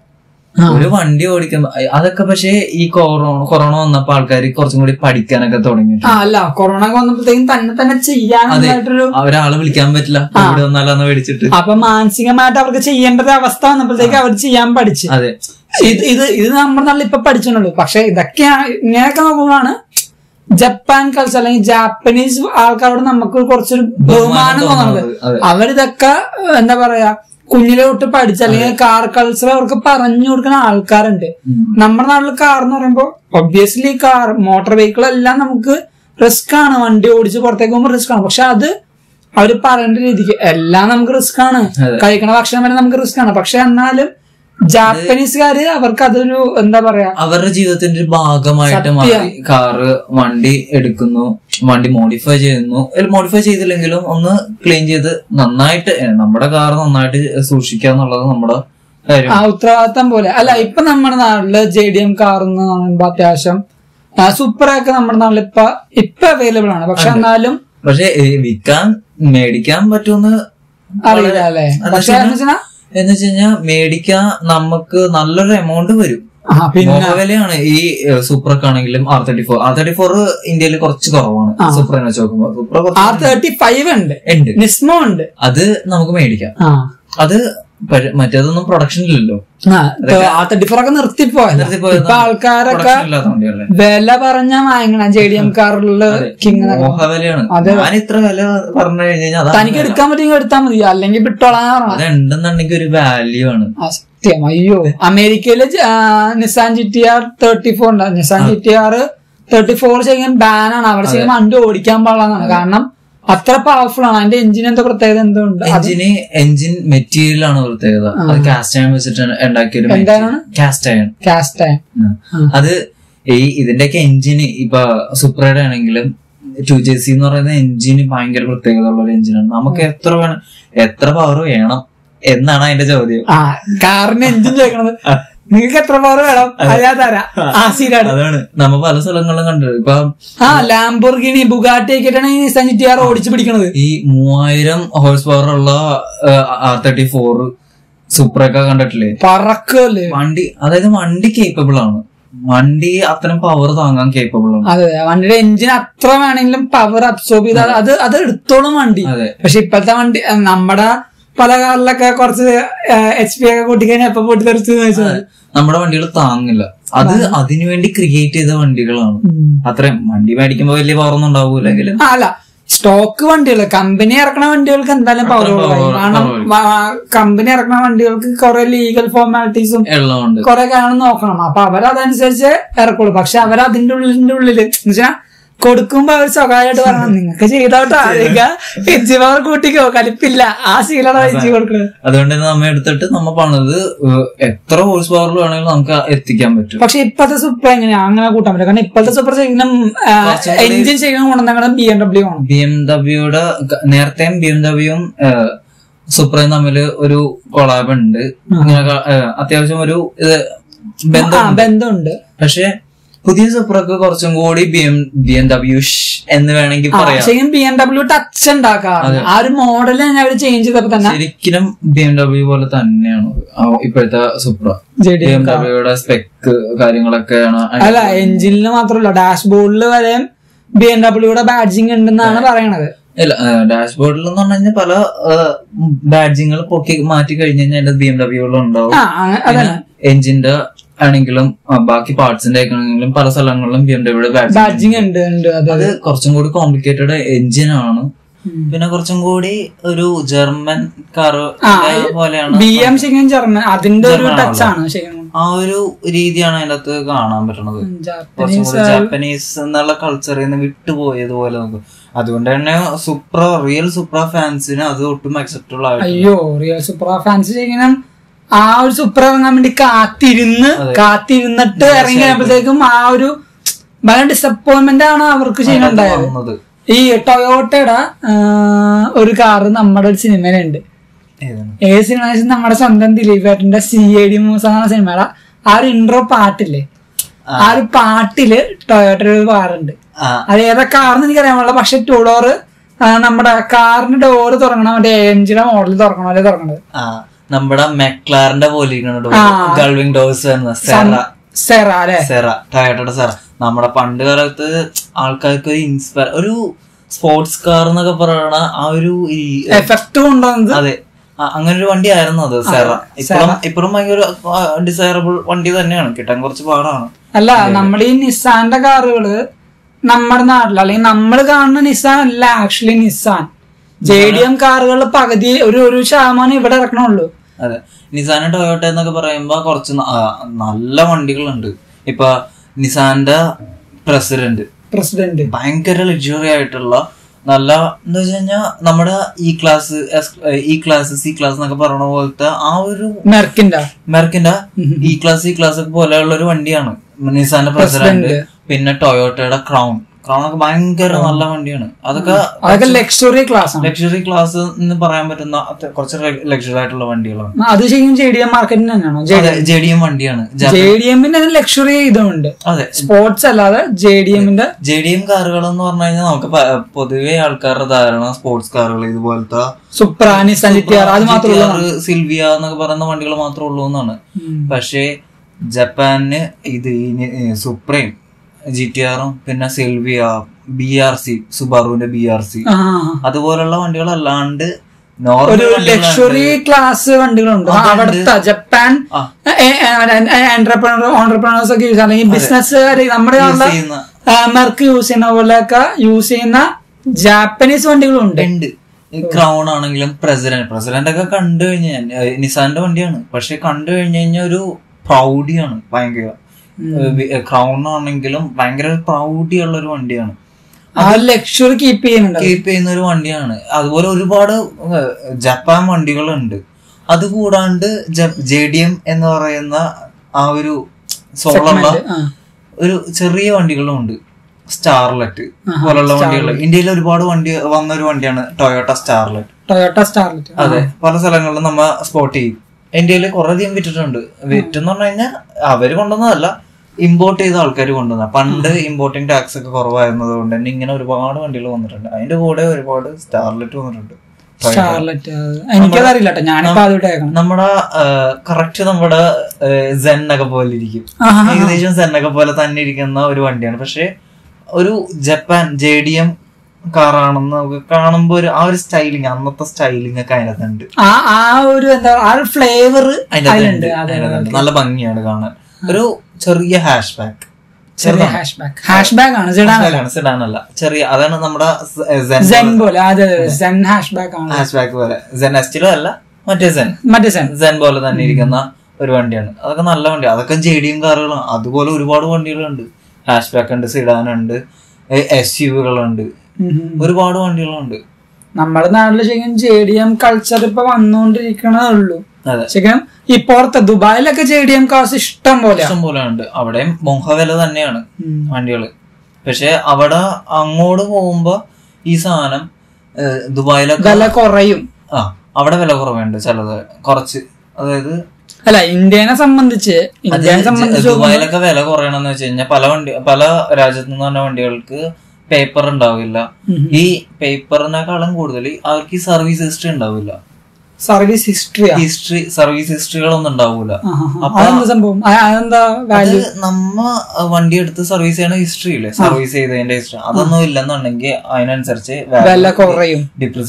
ഒരു വണ്ടി ഓടിക്കുമ്പോ അതൊക്കെ പക്ഷേ ഈ കൊറോണ കൊറോണ വന്നപ്പോ ആൾക്കാർ കുറച്ചും കൂടി പഠിക്കാനൊക്കെ തുടങ്ങി ആ അല്ല കൊറോണ ഒക്കെ വന്നപ്പോഴത്തേക്കും തന്നെ തന്നെ ചെയ്യാനായിട്ടൊരു ഒരാളെ വിളിക്കാൻ പറ്റില്ല ഇവിടെ വന്നാലാന്ന് മേടിച്ചിട്ട് അപ്പൊ മാനസികമായിട്ട് അവർക്ക് ചെയ്യേണ്ട ഒരു അവസ്ഥ വന്നപ്പോഴത്തേക്ക് അവർ ചെയ്യാൻ പഠിച്ചു അതെ ഇത് ഇത് ഇത് നമ്മുടെ നാട്ടിൽ ഇപ്പൊ പഠിച്ചിട്ടുള്ളൂ പക്ഷെ ഇതൊക്കെയാണ് ഇങ്ങനെയൊക്കെ നോക്കുമ്പോഴാണ് ജപ്പാൻ കൾച്ചർ അല്ലെങ്കിൽ ജാപ്പനീസ് ആൾക്കാരോട് നമുക്ക് കുറച്ചൊരു ബഹുമാനം തോന്നുന്നത് അതെ. അവരിതൊക്കെ എന്താ പറയാ കുഞ്ഞിലെ തൊട്ട് പഠിച്ച അല്ലെങ്കിൽ കാർ കൾച്ചർ അവർക്ക് പറഞ്ഞു കൊടുക്കുന്ന ആൾക്കാരുണ്ട് നമ്മുടെ നാട്ടിൽ കാർ എന്ന് പറയുമ്പോൾ ഒബ്വിയസ്ലി കാർ മോട്ടോർ വെഹിക്കിൾ എല്ലാം നമുക്ക് റിസ്ക് ആണ് വണ്ടി ഓടിച്ച് പുറത്തേക്ക് പോകുമ്പോൾ റിസ്ക് ആണ് പക്ഷെ അത് അവര് പറയേണ്ട രീതിക്ക് എല്ലാം നമുക്ക് റിസ്ക് ആണ് കഴിക്കണ ഭക്ഷണം വരെ നമുക്ക് റിസ്ക് ആണ് പക്ഷെ എന്നാലും ജാപ്പനീസുകാര് അവർക്ക് അതൊരു എന്താ പറയാ അവരുടെ ജീവിതത്തിന്റെ ഒരു ഭാഗമായിട്ട് മാറി കാറ് വണ്ടി എടുക്കുന്നു വണ്ടി മോഡിഫൈ ചെയ്യുന്നു മോഡിഫൈ ചെയ്തില്ലെങ്കിലും ഒന്ന് ക്ലീൻ ചെയ്ത് നന്നായിട്ട് ഏ, നമ്മുടെ കാർ നന്നായിട്ട് സൂക്ഷിക്കുക എന്നുള്ളത് നമ്മുടെ കാര്യം ആ ഉത്തരവാദിത്തം പോലെ അല്ല ഇപ്പൊ നമ്മുടെ നാട്ടില് ജെ ഡി എം കാർ എന്ന് പറയുമ്പോ അത്യാവശ്യം സൂപ്പറൊക്കെ നമ്മുടെ നാട്ടിൽ ഇപ്പൊ ഇപ്പൊ അവൈലബിൾ ആണ് പക്ഷെ എന്നാലും പക്ഷെ ഏ, വിൽക്കാൻ മേടിക്കാൻ പറ്റുമെന്ന് അറിയില്ല അല്ലെ പക്ഷെ എന്ന് വെച്ചാ എന്ന് വെച്ച് കഴിഞ്ഞാൽ മേടിക്കാൻ നമുക്ക് നല്ലൊരു എമൗണ്ട് വരും ആ പിന്നെ മോഹവിലയാണ് ഈ സൂപ്രക്ക് ആണെങ്കിലും R thirty four R thirty four ഇന്ത്യയിൽ കുറച്ച് കുറവാണ് സൂപ്രനെ വെച്ച് നോക്കുമ്പോൾ സൂപ്ര കുറച്ച് ആർ തേർട്ടി ഫൈവ് ഉണ്ട് ഉണ്ട് നിസ്മോ ഉണ്ട് അത് നമുക്ക് മേടിക്കാം ആ അത് പഴ- മറ്റേതൊന്നും പ്രൊഡക്ഷൻ ഇല്ലല്ലോ ആർ തേർട്ടി ഫോർ ഒക്കെ നിർത്തിപ്പോയല്ലോ നിർത്തിപ്പോയതാണ്. ഇപ്പൊ ആൾക്കാരൊക്കെ പ്രൊഡക്ഷൻ ഇല്ലാത്ത വണ്ടിയല്ലേ വില പറഞ്ഞ വാങ്ങണം ജെ ഡി എം കാറില് കിങ് മോഹവിലയാണ് ഞാൻ ഇത്ര വില പറഞ്ഞു കഴിഞ്ഞാൽ അതാ തനിക്ക് എടുക്കാൻ പറ്റുമെങ്കിൽ എടുത്താൽ മതി അല്ലെങ്കിൽ വിട്ടോളാൻ പറഞ്ഞത് അത് ഉണ്ടെന്നുണ്ടെങ്കിൽ ഒരു വാല്യൂ ആണ് ആ, സത്യം അയ്യോ അമേരിക്കയില് ജ- ആ, Nissan G T R thirty four ഉണ്ട് Nissan G T R thirty four ചെയ്യാൻ ബാനാണ് അവിടെ ചെയ്യാൻ വണ്ടി ഓടിക്കാൻ പാടില്ലെന്നാണ് കാരണം അത്ര പവർഫുൾ ആണ് അതിന്റെ എഞ്ചിൻ എന്തോ പ്രത്യേകത എന്തോ ഉണ്ട് അത് എഞ്ചിന് എഞ്ചിൻ മെറ്റീരിയൽ ആണ് പ്രത്യേകത അത് കാസ്റ്റ് അയൺ വെച്ചിട്ട് ഉണ്ടാക്കിയ ഒരു എന്താണ്? കാസ്റ്റ് അയൺ കാസ്റ്റ് അത് ഈ ഇതിന്റെയൊക്കെ എഞ്ചിന് ഇപ്പൊ സുപ്രയുടെ ആണെങ്കിലും ടു ജെ സി എന്ന് പറയുന്ന എഞ്ചിന് ഭയങ്കര പ്രത്യേകത ഉള്ള ഒരു എഞ്ചിനാണ് നമുക്ക് എത്ര വേണം എത്ര പവർ വേണം എന്നാണ് അതിന്റെ ചോദ്യം ആ കാറിന് എഞ്ചിൻ ചോദിക്കണത് നിങ്ങൾക്ക് എത്ര പവർ വേണം അതാ തരാം ആ സീനാണ് അതാണ് നമ്മ പല സ്ഥലങ്ങളിലും കണ്ടത് ഇപ്പൊ ആ ലാംബോർഗിനി ബുഗാട്ടി ഒക്കെയാണ് ഈ നിസാൻ ജി ടി ആർ ഓടിച്ചു പിടിക്കണത് ഈ മൂവായിരം ഹോഴ്സ് പവർ ഉള്ള ആർ തേർട്ടി ഫോർ സൂപ്പറൊക്കെ കണ്ടിട്ടില്ലേ പറക്കല്ലേ വണ്ടി അതായത് വണ്ടി കേപ്പബിൾ ആണ് വണ്ടി അത്രയും പവർ താങ്ങാൻ കേപ്പബിൾ ആണ് അതെ വണ്ടിയുടെ എഞ്ചിൻ അത്ര വേണമെങ്കിലും പവർ അബ്സോർബ് ചെയ്ത് അത് അത് അത് എടുത്തോളും വണ്ടി അതെ പക്ഷെ ഇപ്പോഴത്തെ വണ്ടി അഹ് നമ്മുടെ പല കാറിലൊക്കെ കുറച്ച് എച്ച് പി ഒക്കെ കൂട്ടിക്കഴിഞ്ഞാൽ എപ്പൊ പൊട്ടി തെറിച്ച് വെച്ചാൽ നമ്മുടെ വണ്ടികൾ താങ്ങില്ല അത് അതിനുവേണ്ടി ക്രിയേറ്റ് ചെയ്ത വണ്ടികളാണ് അത്രയും വണ്ടി മേടിക്കുമ്പോ വലിയ പവർ ഒന്നും ഉണ്ടാവൂലെങ്കിലും ആ അല്ല സ്റ്റോക്ക് വണ്ടികൾ കമ്പനി ഇറക്കണ വണ്ടികൾക്ക് എന്തായാലും പവർ കുറവായി കാരണം കമ്പനി ഇറക്കണ വണ്ടികൾക്ക് കുറെ ലീഗൽ ഫോർമാലിറ്റീസും ഉള്ളതുകൊണ്ട് കുറെ കാര്യങ്ങൾ നോക്കണം അപ്പൊ അവരതനുസരിച്ച് ഇറക്കുള്ളൂ പക്ഷെ അവർ അതിന്റെ ഉള്ളിന്റെ ഉള്ളില് എന്നുവെച്ചാ കൊടുക്കുമ്പോ അവർ സ്വകാര്യമായിട്ട് പറയണം നിങ്ങൾക്ക് ചെയ്തോട്ടോ എഞ്ചി പവർ കൂട്ടിക്കോ കലിപ്പില്ല ആ ശീലാണ് എഞ്ചി കൊടുക്കുന്നത് അതുകൊണ്ട് തന്നെ നമ്മ എടുത്തിട്ട് നമ്മ പണിത് ഏഹ്, എത്ര ഹോഴ്സ് പവറിൽ വേണമെങ്കിലും നമുക്ക് എത്തിക്കാൻ പറ്റും പക്ഷെ ഇപ്പോഴത്തെ സൂപ്പർ എങ്ങനെയാ അങ്ങനെ കൂട്ടാൻ പറ്റില്ല കാരണം ഇപ്പോഴത്തെ സൂപ്പർ ചെയ്യണം എഞ്ചിൻ ചെയ്യണം കൊണ്ടുവന്ന ബി എം ഡബ്ല്യു ആണ് ബി എം ഡബ്ല്യൂടെ നേരത്തെയും ബി എം ഡബ്ല്യൂയും സുപ്രയും തമ്മിൽ ഒരു കൊളാബ് ഉണ്ട് ഇങ്ങനെ ക- ഏഹ്, അത്യാവശ്യം ഒരു ഇത് ആ ബന്ധം ബന്ധമുണ്ട് പക്ഷെ പുതിയ സുപ്രക്ക് കുറച്ചും കൂടി B M B M W എന്ന് വേണമെങ്കിൽ പറയാം ശരിക്കും ബി എം ഡബ്ല്യു ടച്ച് ഉണ്ടാക്കാറ് ആ ഒരു മോഡൽ തന്നെ അവർ ചേഞ്ച് ചെയ്തപ്പോ തന്നെ ശരിക്കും ബി എം ഡബ്ല്യു പോലെ തന്നെയാണ് ആ ഇപ്പോഴത്തെ Supra J D B M ഡബ്ല്യൂയുടെ സ്പെക്ക് കാര്യങ്ങളൊക്കെയാണ് അതിന് അല്ല എഞ്ചിനിൽ മാത്രമല്ല ഡാഷ്ബോർഡിൽ വരെ ബി എം ഡബ്ല്യൂടെ ബാഡ്ജിങ് ഉണ്ടെന്നാണ് പറയണത് ഇല്ല ഡാഷ്ബോർഡിൽ എന്ന് പറഞ്ഞു കഴിഞ്ഞാൽ പല ബാഡ്ജിങ്ങൾ പൊക്കി മാറ്റി കഴിഞ്ഞ് കഴിഞ്ഞാൽ ബി എം ഡബ്ല്യൂകളുണ്ടാവും ആ അങ്ങ- അതന്നെ എഞ്ചിന്റെ ആണെങ്കിലും ആ, ബാക്കി പാർട്സിന്റെ ആണെങ്കിലും പല സ്ഥലങ്ങളിലും ബി എം ഡബ്ല്യൂയുടെ ബാഡ്ജിങ് ബാഡ്ജിങ് ഉണ്ട് ഉണ്ട് അതെ അത് കുറച്ചും കൂടി കോംപ്ലിക്കേറ്റഡ് എഞ്ചിൻ ആണ് പിന്നെ കുറച്ചും കൂടി ഒരു ജർമ്മൻ കാർ പോലെയാണ് ബി എം ശരിക്കും ജർമ്മൻ അതിന്റെ ഒരു ടച്ച് ആണ് ശരിക്കും ആ ഒരു രീതിയാണ് അതിനകത്ത് കാണാൻ പറ്റണത് കുറച്ചും ജാപ്പനീസ് കൂടി ജാപ്പനീസ് എന്നുള്ള കൾച്ചറിൽ നിന്ന് വിട്ടുപോയതുപോലെ നമുക്ക് അതുകൊണ്ട് തന്നെ സുപ്ര റിയൽ സുപ്ര ഫാൻസിന് അത് ഒട്ടും അക്സെപ്റ്റബിൾ ആയിട്ട് അയ്യോ റിയൽ സൂപ്പർ ഫാൻസ് ശരിക്കും ആ ഒരു സൂപ്പർ ഇറങ്ങാൻ വേണ്ടി കാത്തിരുന്ന് കാത്തിരുന്നിട്ട് ഇറങ്ങി കഴിഞ്ഞപ്പോഴത്തേക്കും ആ ഒരു ഭയങ്കര ഡിസപ്പോയിന്റ്മെന്റ് ആണ് അവർക്ക് ചെയ്യുന്നുണ്ടായത് വന്നത് ഈ ടൊയോട്ടയുടെ ആ, ഒരു കാറ് നമ്മുടെ ഒരു സിനിമയിലുണ്ട് ഏതാണ് ഏത് സിനിമ വെച്ചാൽ നമ്മുടെ സ്വന്തം ദിലീപ് ഏട്ടന്റെ സി ഐ ഡി മൂസ എന്ന സിനിമയുടെ ആ ഒരു ഇൻട്രോ പാട്ടില്ലേ ആ ഒരു പാട്ടില് ടൊയോട്ടയുടെ ഒരു കാറുണ്ട് ആ അത് ഏതാ കാർന്ന് എനിക്കറിയാൻ പാടില്ല പക്ഷെ ടൂ ഡോറ് നമ്മുടെ കാറിന്റെ ഡോറ് തുറങ്ങണം മറ്റേ എഞ്ചിന്റെ മോഡൽ തുറക്കണ പോലെ തുറക്കണത് ആ നമ്മുടെ മെക്ലാറിന്റെ പോലെ ഇരിക്കുന്നുണ്ട് ആ. ഗൾവിംഗ് ഡോസ് വരുന്ന സെറ സെറ അല്ലെ സെറ ടയോട്ടയുടെ സെറ നമ്മുടെ പണ്ട് കാലത്ത് ആൾക്കാർക്ക് ഒരു ഇൻസ്പയർ ഒരു സ്പോർട്സ് കാർ എന്നൊക്കെ പറയണ ആ ഒരു ഈ എഫക്ട് കൊണ്ടുവന്നത് അതെ ആ- അങ്ങനെ ഒരു വണ്ടി ആയിരുന്നു അത് സെറ ഇപ്പോഴും ഇപ്പോഴും ഭയങ്കര ഡിസൈറബിൾ വണ്ടി തന്നെയാണ് കിട്ടാൻ കുറച്ച് പാടാണ് അല്ല നമ്മൾ ഈ നിസാന്റെ കാറുകള് നമ്മുടെ നാട്ടിൽ അല്ലെങ്കിൽ നമ്മൾ കാണുന്ന നിസാൻ അല്ല actually Nissan J D M കാറുകൾ പകുതി ഒരു ഒരു ശതമാനം ഇവിടെ ഇറക്കണുള്ളൂ അതെ നിസാന ടൊയോട്ട എന്നൊക്കെ പറയുമ്പോ കുറച്ച് ന- ആ, നല്ല വണ്ടികളുണ്ട് ഇപ്പൊ നിസാന്റെ പ്രസിഡന്റ് പ്രസിഡന്റ് ഭയങ്കര ലക്ഷറി ആയിട്ടുള്ള നല്ല എന്താ വെച്ച് കഴിഞ്ഞാൽ നമ്മുടെ ഈ ക്ലാസ് ഈ ക്ലാസ് സി ക്ലാസ് എന്നൊക്കെ പറയുന്ന പോലത്തെ ആ ഒരു മെർക്കിന്റെ മെർക്കിന്റെ ഈ ക്ലാസ് ഈ ക്ലാസ് ഒക്കെ പോലെയുള്ള ഒരു വണ്ടിയാണ് നിസാന്റെ പ്രസിഡന്റ് പിന്നെ ടൊയോട്ടയുടെ ക്രൗൺ ക്രൗൺ ഒക്കെ ഭയങ്കര നല്ല വണ്ടിയാണ് അതൊക്കെ അതൊക്കെ ലക്ഷറി ക്ലാസ് ആണ് ലക്ഷറി ക്ലാസ് എന്ന് പറയാൻ പറ്റുന്ന അത്ര- കുറച്ച് ലക്ഷറി ആയിട്ടുള്ള വണ്ടികളാണ് അത് ശരിക്കും ജെ ഡി എം മാർക്കറ്റിന് തന്നെയാണോ ജെ ഡി എം വണ്ടിയാണ് ജ- ജെ ഡി എമ്മിന്റെ ലക്ഷറി ഇതുണ്ട് അതെ സ്പോർട്സ് അല്ലാതെ ജെ ഡി എമ്മിന്റെ ജെ ഡി എം കാറുകൾ എന്ന് പറഞ്ഞു കഴിഞ്ഞാൽ നമുക്ക് പ- പൊതുവെ ആൾക്കാരുടെ ധാരണ സ്പോർട്സ് കാറുകൾ ഇതുപോലത്തെ സുപ്രാനി സഞ്ചിറ്റിയാർ അത് മാത്രമേ ഉള്ളൂ GTR, സിൽവിയ എന്നൊക്കെ പറയുന്ന വണ്ടികൾ മാത്രമേ ഉള്ളൂ എന്നാണ് പക്ഷേ ജപ്പാനിന് ഇത് സുപ്രീം ജി ടി ആറും പിന്നെ സിൽവിയ ബി ആർ സി സുബാറുവിന്റെ ബി ആർ സി ആ, അതുപോലുള്ള വണ്ടികളല്ലാണ്ട് ഒരു നോർമൽ ലക്ഷറി ക്ലാസ് വണ്ടികളുണ്ട് അവിടുത്തെ ജപ്പാൻ ആ. എന്റർപ്രണർ ഓണ്ടർപ്രണേഴ്സ് ഒക്കെ യൂസ് അല്ലെങ്കിൽ ബിസിനസ്സുകാർ നമ്മുടെ ചെയ്യുന്ന മെർക്ക് യൂസ് ചെയ്യുന്ന പോലെയൊക്കെ യൂസ് ചെയ്യുന്ന ജാപ്പനീസ് വണ്ടികളുണ്ട് ഉണ്ട് ക്രൗൺ ആണെങ്കിലും പ്രസിഡന്റ് പ്രസിഡന്റ് ഒക്കെ കണ്ടു കഴിഞ്ഞാൽ നിസാന്റെ വണ്ടിയാണ് പക്ഷെ കണ്ടു കഴിഞ്ഞു കഴിഞ്ഞാൽ ഒരു പ്രൗഡിയാണ് ഭയങ്കര ക്രൗൺ ആണെങ്കിലും ഭയങ്കര പ്രൗഡിയുള്ള ഒരു വണ്ടിയാണ് ആ ലക്ഷറി കീപ്പ് ചെയ്യുന്നുണ്ട് കീപ്പ് ചെയ്യുന്ന ഒരു വണ്ടിയാണ് അതുപോലെ ഒരുപാട് ഏഹ്, ജപ്പാൻ വണ്ടികളുണ്ട് അതുകൂടാണ്ട് ജെ ഡി എം എന്ന് പറയുന്ന ആ ഒരു സോളുള്ള ആ. ഒരു ചെറിയ വണ്ടികളും ഉണ്ട് സ്റ്റാർലെറ്റ് പോലുള്ള വണ്ടികൾ ഇന്ത്യയിൽ ഒരുപാട് വണ്ടി വന്ന ഒരു വണ്ടിയാണ് ടൊയോട്ട സ്റ്റാർലെറ്റ് ടൊയോട്ട സ്റ്റാർലെറ്റ് അതെ പല സ്ഥലങ്ങളിലും നമ്മ സ്പോട്ട് ചെയ്യും ഇന്ത്യയിൽ കുറെ അധികം വിറ്റിട്ടുണ്ട് വിറ്റെന്ന് പറഞ്ഞു കഴിഞ്ഞാൽ അവര് കൊണ്ടുവന്നതല്ല ഇമ്പോർട്ട് ചെയ്ത ആൾക്കാർ കൊണ്ടുവന്ന പണ്ട് ഇമ്പോർട്ടിംഗ് ടാക്സ് ഒക്കെ കുറവായിരുന്നത് കൊണ്ട് തന്നെ ഇങ്ങനെ ഒരുപാട് വണ്ടികൾ വന്നിട്ടുണ്ട് അതിന്റെ കൂടെ ഒരുപാട് സ്റ്റാർലെറ്റ് വന്നിട്ടുണ്ട് സ്റ്റാർലെറ്റ് എനിക്കതറിയില്ല കേട്ടോ ഞാനിപ്പോ അതുകൊണ്ട് കേൾക്കണം നമ്മുടെ കറക്റ്റ് നമ്മുടെ സെൻ ഒക്കെ പോലെ ഇരിക്കും ആഹാ. ഏകദേശം സെൻ ഒക്കെ പോലെ തന്നെ ഇരിക്കുന്ന ഒരു വണ്ടിയാണ് പക്ഷെ ഒരു ജപ്പാൻ ജെ ഡി എം കാറാണെന്ന് നമുക്ക് കാണുമ്പോൾ ഒരു ആ ഒരു സ്റ്റൈലിങ് അന്നത്തെ സ്റ്റൈലിംഗ് ഒക്കെ അതിനകത്തുണ്ട് ആ ആ ഒരു എന്താ ആ ഒരു ഫ്ലേവർ അതിനകത്തുണ്ട് അതിലുണ്ട് അതെ അതിനകത്തുണ്ട്. നല്ല ഭംഗിയാണ് കാണാൻ ഒരു ചെറിയ ഹാഷ് ബാക്ക് ചെറിയ ഹാഷ് ബാക്ക് ഹാഷ് ബാക്ക് ആണ് സെഡാൻ സെഡാൻ അല്ല ചെറിയ അതാണ് നമ്മുടെ സെൻ പോലെ അതെ സെൻ ഹാഷ് ബാക്ക് ആണ് ഹാഷ് ബാക്ക് പോലെ സെൻ എസ്റ്റിലോ അല്ല മറ്റേ സെൻ മറ്റേ സെൻ സെൻ പോലെ തന്നെ ഇരിക്കുന്ന ഒരു വണ്ടിയാണ് അതൊക്കെ നല്ല വണ്ടി അതൊക്കെ ജെ ഡി എം കാറുകളാണ് അതുപോലെ ഒരുപാട് വണ്ടികളുണ്ട് ഹാഷ് ബാക്ക് ഉണ്ട് സിഡാൻ ഉണ്ട് എസ് യുകളുണ്ട് ഒരുപാട് വണ്ടികളുണ്ട് നമ്മുടെ നാട്ടില് ശരിക്കും ജെ ഡി എം കൾച്ചർ ഇപ്പൊ വന്നുകൊണ്ടിരിക്കണേ ഉള്ളൂ അതെ ശരിക്കും ഈ പുറത്ത് ദുബായിലൊക്കെ ജെ ഡി എം കാസ് ഇഷ്ടം പോലെ ഇഷ്ടം പോലെ ഉണ്ട് അവിടെയും മോഹ വില തന്നെയാണ് വണ്ടികള് പക്ഷെ അവിടെ അങ്ങോട്ട് പോകുമ്പോ ഈ സാധനം ഏഹ്, ദുബായിലൊക്കെ വില കുറയും ആ അവിടെ വില കുറവുണ്ട് ചിലത് കുറച്ച് അതായത് അല്ല ഇന്ത്യനെ സംബന്ധിച്ച് അത് ഇന്ത്യനെ സംബന്ധിച്ച് ദുബായിലൊക്കെ വില കുറയണമെന്ന് വെച്ച് കഴിഞ്ഞാൽ പല വണ്ടി പല രാജ്യത്തു നിന്ന് പറഞ്ഞ വണ്ടികൾക്ക് പേപ്പർ ഉണ്ടാവില്ല ഈ പേപ്പറിനേക്കാളും കൂടുതൽ അവർക്ക് ഈ സർവീസ് ഹിസ്റ്ററി ഉണ്ടാവില്ല സർവീസ് ഹിസ്റ്ററിയാ ഹിസ്റ്ററി സർവീസ് ഹിസ്റ്ററികളൊന്നും ഉണ്ടാവൂല അതെന്താ സംഭവം ആ, അതെന്താ അത് വാല്യൂ നമ്മ വണ്ടി എടുത്ത് സർവീസ് ചെയ്യണ ഹിസ്റ്ററി ഇല്ലേ സർവീസ് ചെയ്തതിന്റെ ഹിസ്റ്ററി അതൊന്നും ഇല്ലെന്നുണ്ടെങ്കിൽ അതിനനുസരിച്ച് വില കുറയും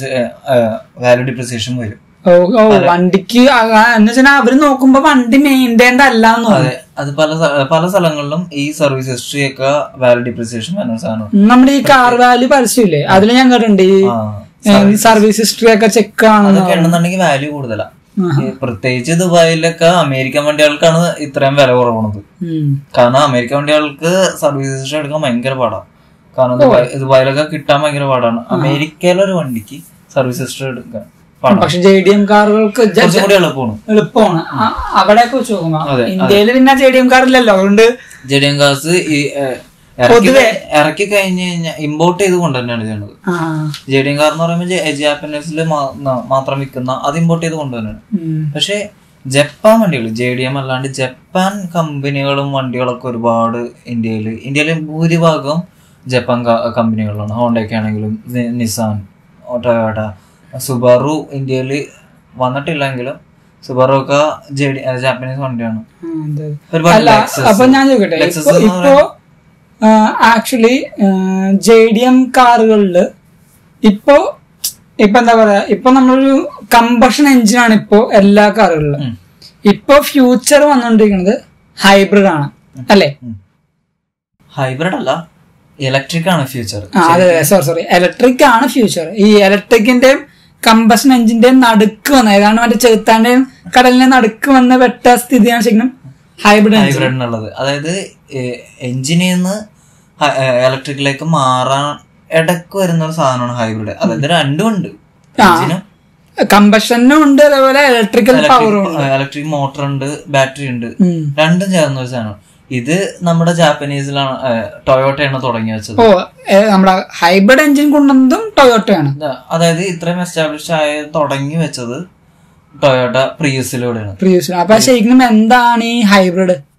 വാല്യൂ ഡിപ്രിസിയേഷൻ വരും ഓ ഓ വണ്ടിക്ക് ആ- ആ, എന്ന് വെച്ചാൽ അവര് നോക്കുമ്പോ വണ്ടി മെയിൻറ്റൈൻഡ് അല്ല എന്ന് തോന്നുന്നു അതെ അത് പല സ്ഥ- പല സ്ഥലങ്ങളിലും ഈ സർവീസ് ഹിസ്റ്ററി ഒക്കെ വാല്യൂ ഡിപ്രിസിയേഷൻ വരുന്ന സാധനം നമ്മുടെ ഈ കാർ വാല്യൂ പരസ്യമില്ലേ അതിൽ ഞാൻ കേട്ടിട്ടുണ്ട് ഈ ആ സർവീസ് ഹിസ്റ്ററി ഒക്കെ ചെക്ക് ആണെന്ന് അതൊക്കെ ഉണ്ടെന്നുണ്ടെങ്കിൽ വാല്യൂ കൂടുതലാ ഈ പ്രത്യേകിച്ച് ദുബായിലൊക്കെ അമേരിക്കൻ വണ്ടികൾക്കാണ് ഇത്രയും വില കുറവുള്ളത് ഉം. കാരണം അമേരിക്കൻ വണ്ടികൾക്ക് സർവീസ് ഹിസ്റ്ററി എടുക്കാൻ ഭയങ്കര പാടാണ് കാരണം ദുബായ് ദുബായിലൊക്കെ കിട്ടാൻ ഭയങ്കര പാടാണ് അമേരിക്കയിലെ ഒരു വണ്ടിക്ക് സർവീസ് ഹിസ്റ്ററി എടുക്കാൻ പാടാണ് പക്ഷെ ജെ ഡി എം കാറുകൾക്ക് ജ- കുറച്ചും കൂടി എളുപ്പമാണ് എളുപ്പമാണ് ആ- അവിടെയൊക്കെ വെച്ച് നോക്കുമ്പോ അതെ, ഇന്ത്യയിൽ പിന്നെ ജെ ഡി എം കാറില്ലല്ലോ അതുകൊണ്ട് ജെഡിയം ഗ്യാസ് ഈ ഏഹ്, ഇറക്കി കഴി- ഇറക്കി കഴിഞ്ഞ് കഴിഞ്ഞാൽ ഇമ്പോർട്ട് ചെയ്ത് കൊണ്ട് തന്നെയാണ് ചെയ്യുന്നത് ആ, ജെഡിയം കാർ എന്ന് പറയുമ്പോൾ ജെ- ജാപ്പനീസിൽ മാ- ന- മാത്രം വിൽക്കുന്ന അത് ഇമ്പോർട്ട് ചെയ്ത് കൊണ്ടുവന്നാണ് ഉം. പക്ഷേ ജപ്പാൻ വണ്ടികൾ ജെ ഡി എം അല്ലാണ്ട് ജപ്പാൻ കമ്പനികളും വണ്ടികളൊക്കെ ഒരുപാട് ഇന്ത്യയിൽ ഇന്ത്യയിലെ ഭൂരിഭാഗം ജപ്പാൻ ക- കമ്പനികളാണ് ഹോണ്ടയ്ക്ക് ആണെങ്കിലും നി- നിസാൻ ടൊയോട്ട സുബാറു ഇന്ത്യയിൽ വന്നിട്ടില്ലെങ്കിലും സുബാറു ഒക്കെ ജെ- ജാപ്പനീസ് വണ്ടിയാണ് ആ, അതെ. ഒരുപാട് അല്ല Lexus. അപ്പൊ ഞാൻ ചോദിക്കട്ടെ Lexus ഇപ്പൊ എന്ന് ഇപ്പോ ആക്ച്വലി ജെ ഡി എം കാറുകളില് ഇപ്പോ ഇപ്പൊ എന്താ പറയാ ഇപ്പൊ നമ്മളൊരു കമ്പഷൻ എഞ്ചിനാണ് ഇപ്പോ എല്ലാ കാറുകളിലും ഉം. ഇപ്പൊ ഫ്യൂച്ചർ വന്നുകൊണ്ടിരിക്കുന്നത് ഹൈബ്രിഡ് ആണ് അല്ലേ ഹൈബ്രിഡ് അല്ല ഇലക്ട്രിക് ആണ് ഫ്യൂച്ചർ ആ അതെ അതെ സോറി സോറി ഇലക്ട്രിക് ആണ് ഫ്യൂച്ചർ ഈ ഇലക്ട്രിക്കിന്റെയും കമ്പഷൻ എഞ്ചിന്റെയും നടുക്ക് വന്ന ഏതാണ് മറ്റേ ചെറുത്താന്റെയും കടലിന്റെ നടുക്ക് വന്ന വെട്ട സ്ഥിതിയാണ് ശരിക്കും ഹൈബ്രിഡ് എഞ്ചിൻ ഹൈബ്രിഡ് എന്നുള്ളത് അതായത് എഞ്ചിനിൽ നിന്ന് ഇലക്ട്രിക്കിലേക്ക് മാറാൻ ഇടക്ക് വരുന്ന ഒരു സാധനമാണ് ഹൈബ്രിഡ് അതായത് രണ്ടും ഉണ്ട് എഞ്ചിനും കമ്പഷനും ഉണ്ട് അതേപോലെ ഇലക്ട്രിക്കൽ പവറും ഉണ്ട് ഇലക്ട്രിക് മോട്ടർ ഉണ്ട് ബാറ്ററി ഉണ്ട് ഉം. രണ്ടും ചേർന്ന ഒരു സാധനം ഇത് നമ്മുടെ ജാപ്പനീസിലാണ് ടൊയോട്ടയാണ് തുടങ്ങി വെച്ചത് ഓ ഏ, നമ്മുടെ ഹൈബ്രിഡ് എഞ്ചിൻ കൊണ്ടുവന്നതും ടൊയോട്ടയാണ് ഇതാ, അതായത് ഇത്രയും എസ്റ്റാബ്ലിഷ് ആയ തുടങ്ങി വെച്ചത് ടൊയോട്ട പ്രിയസിലൂടെയാണ് പ്രീവിയസ് അപ്പൊ ശരിക്കും എന്താണ് ഈ ഹൈബ്രിഡ്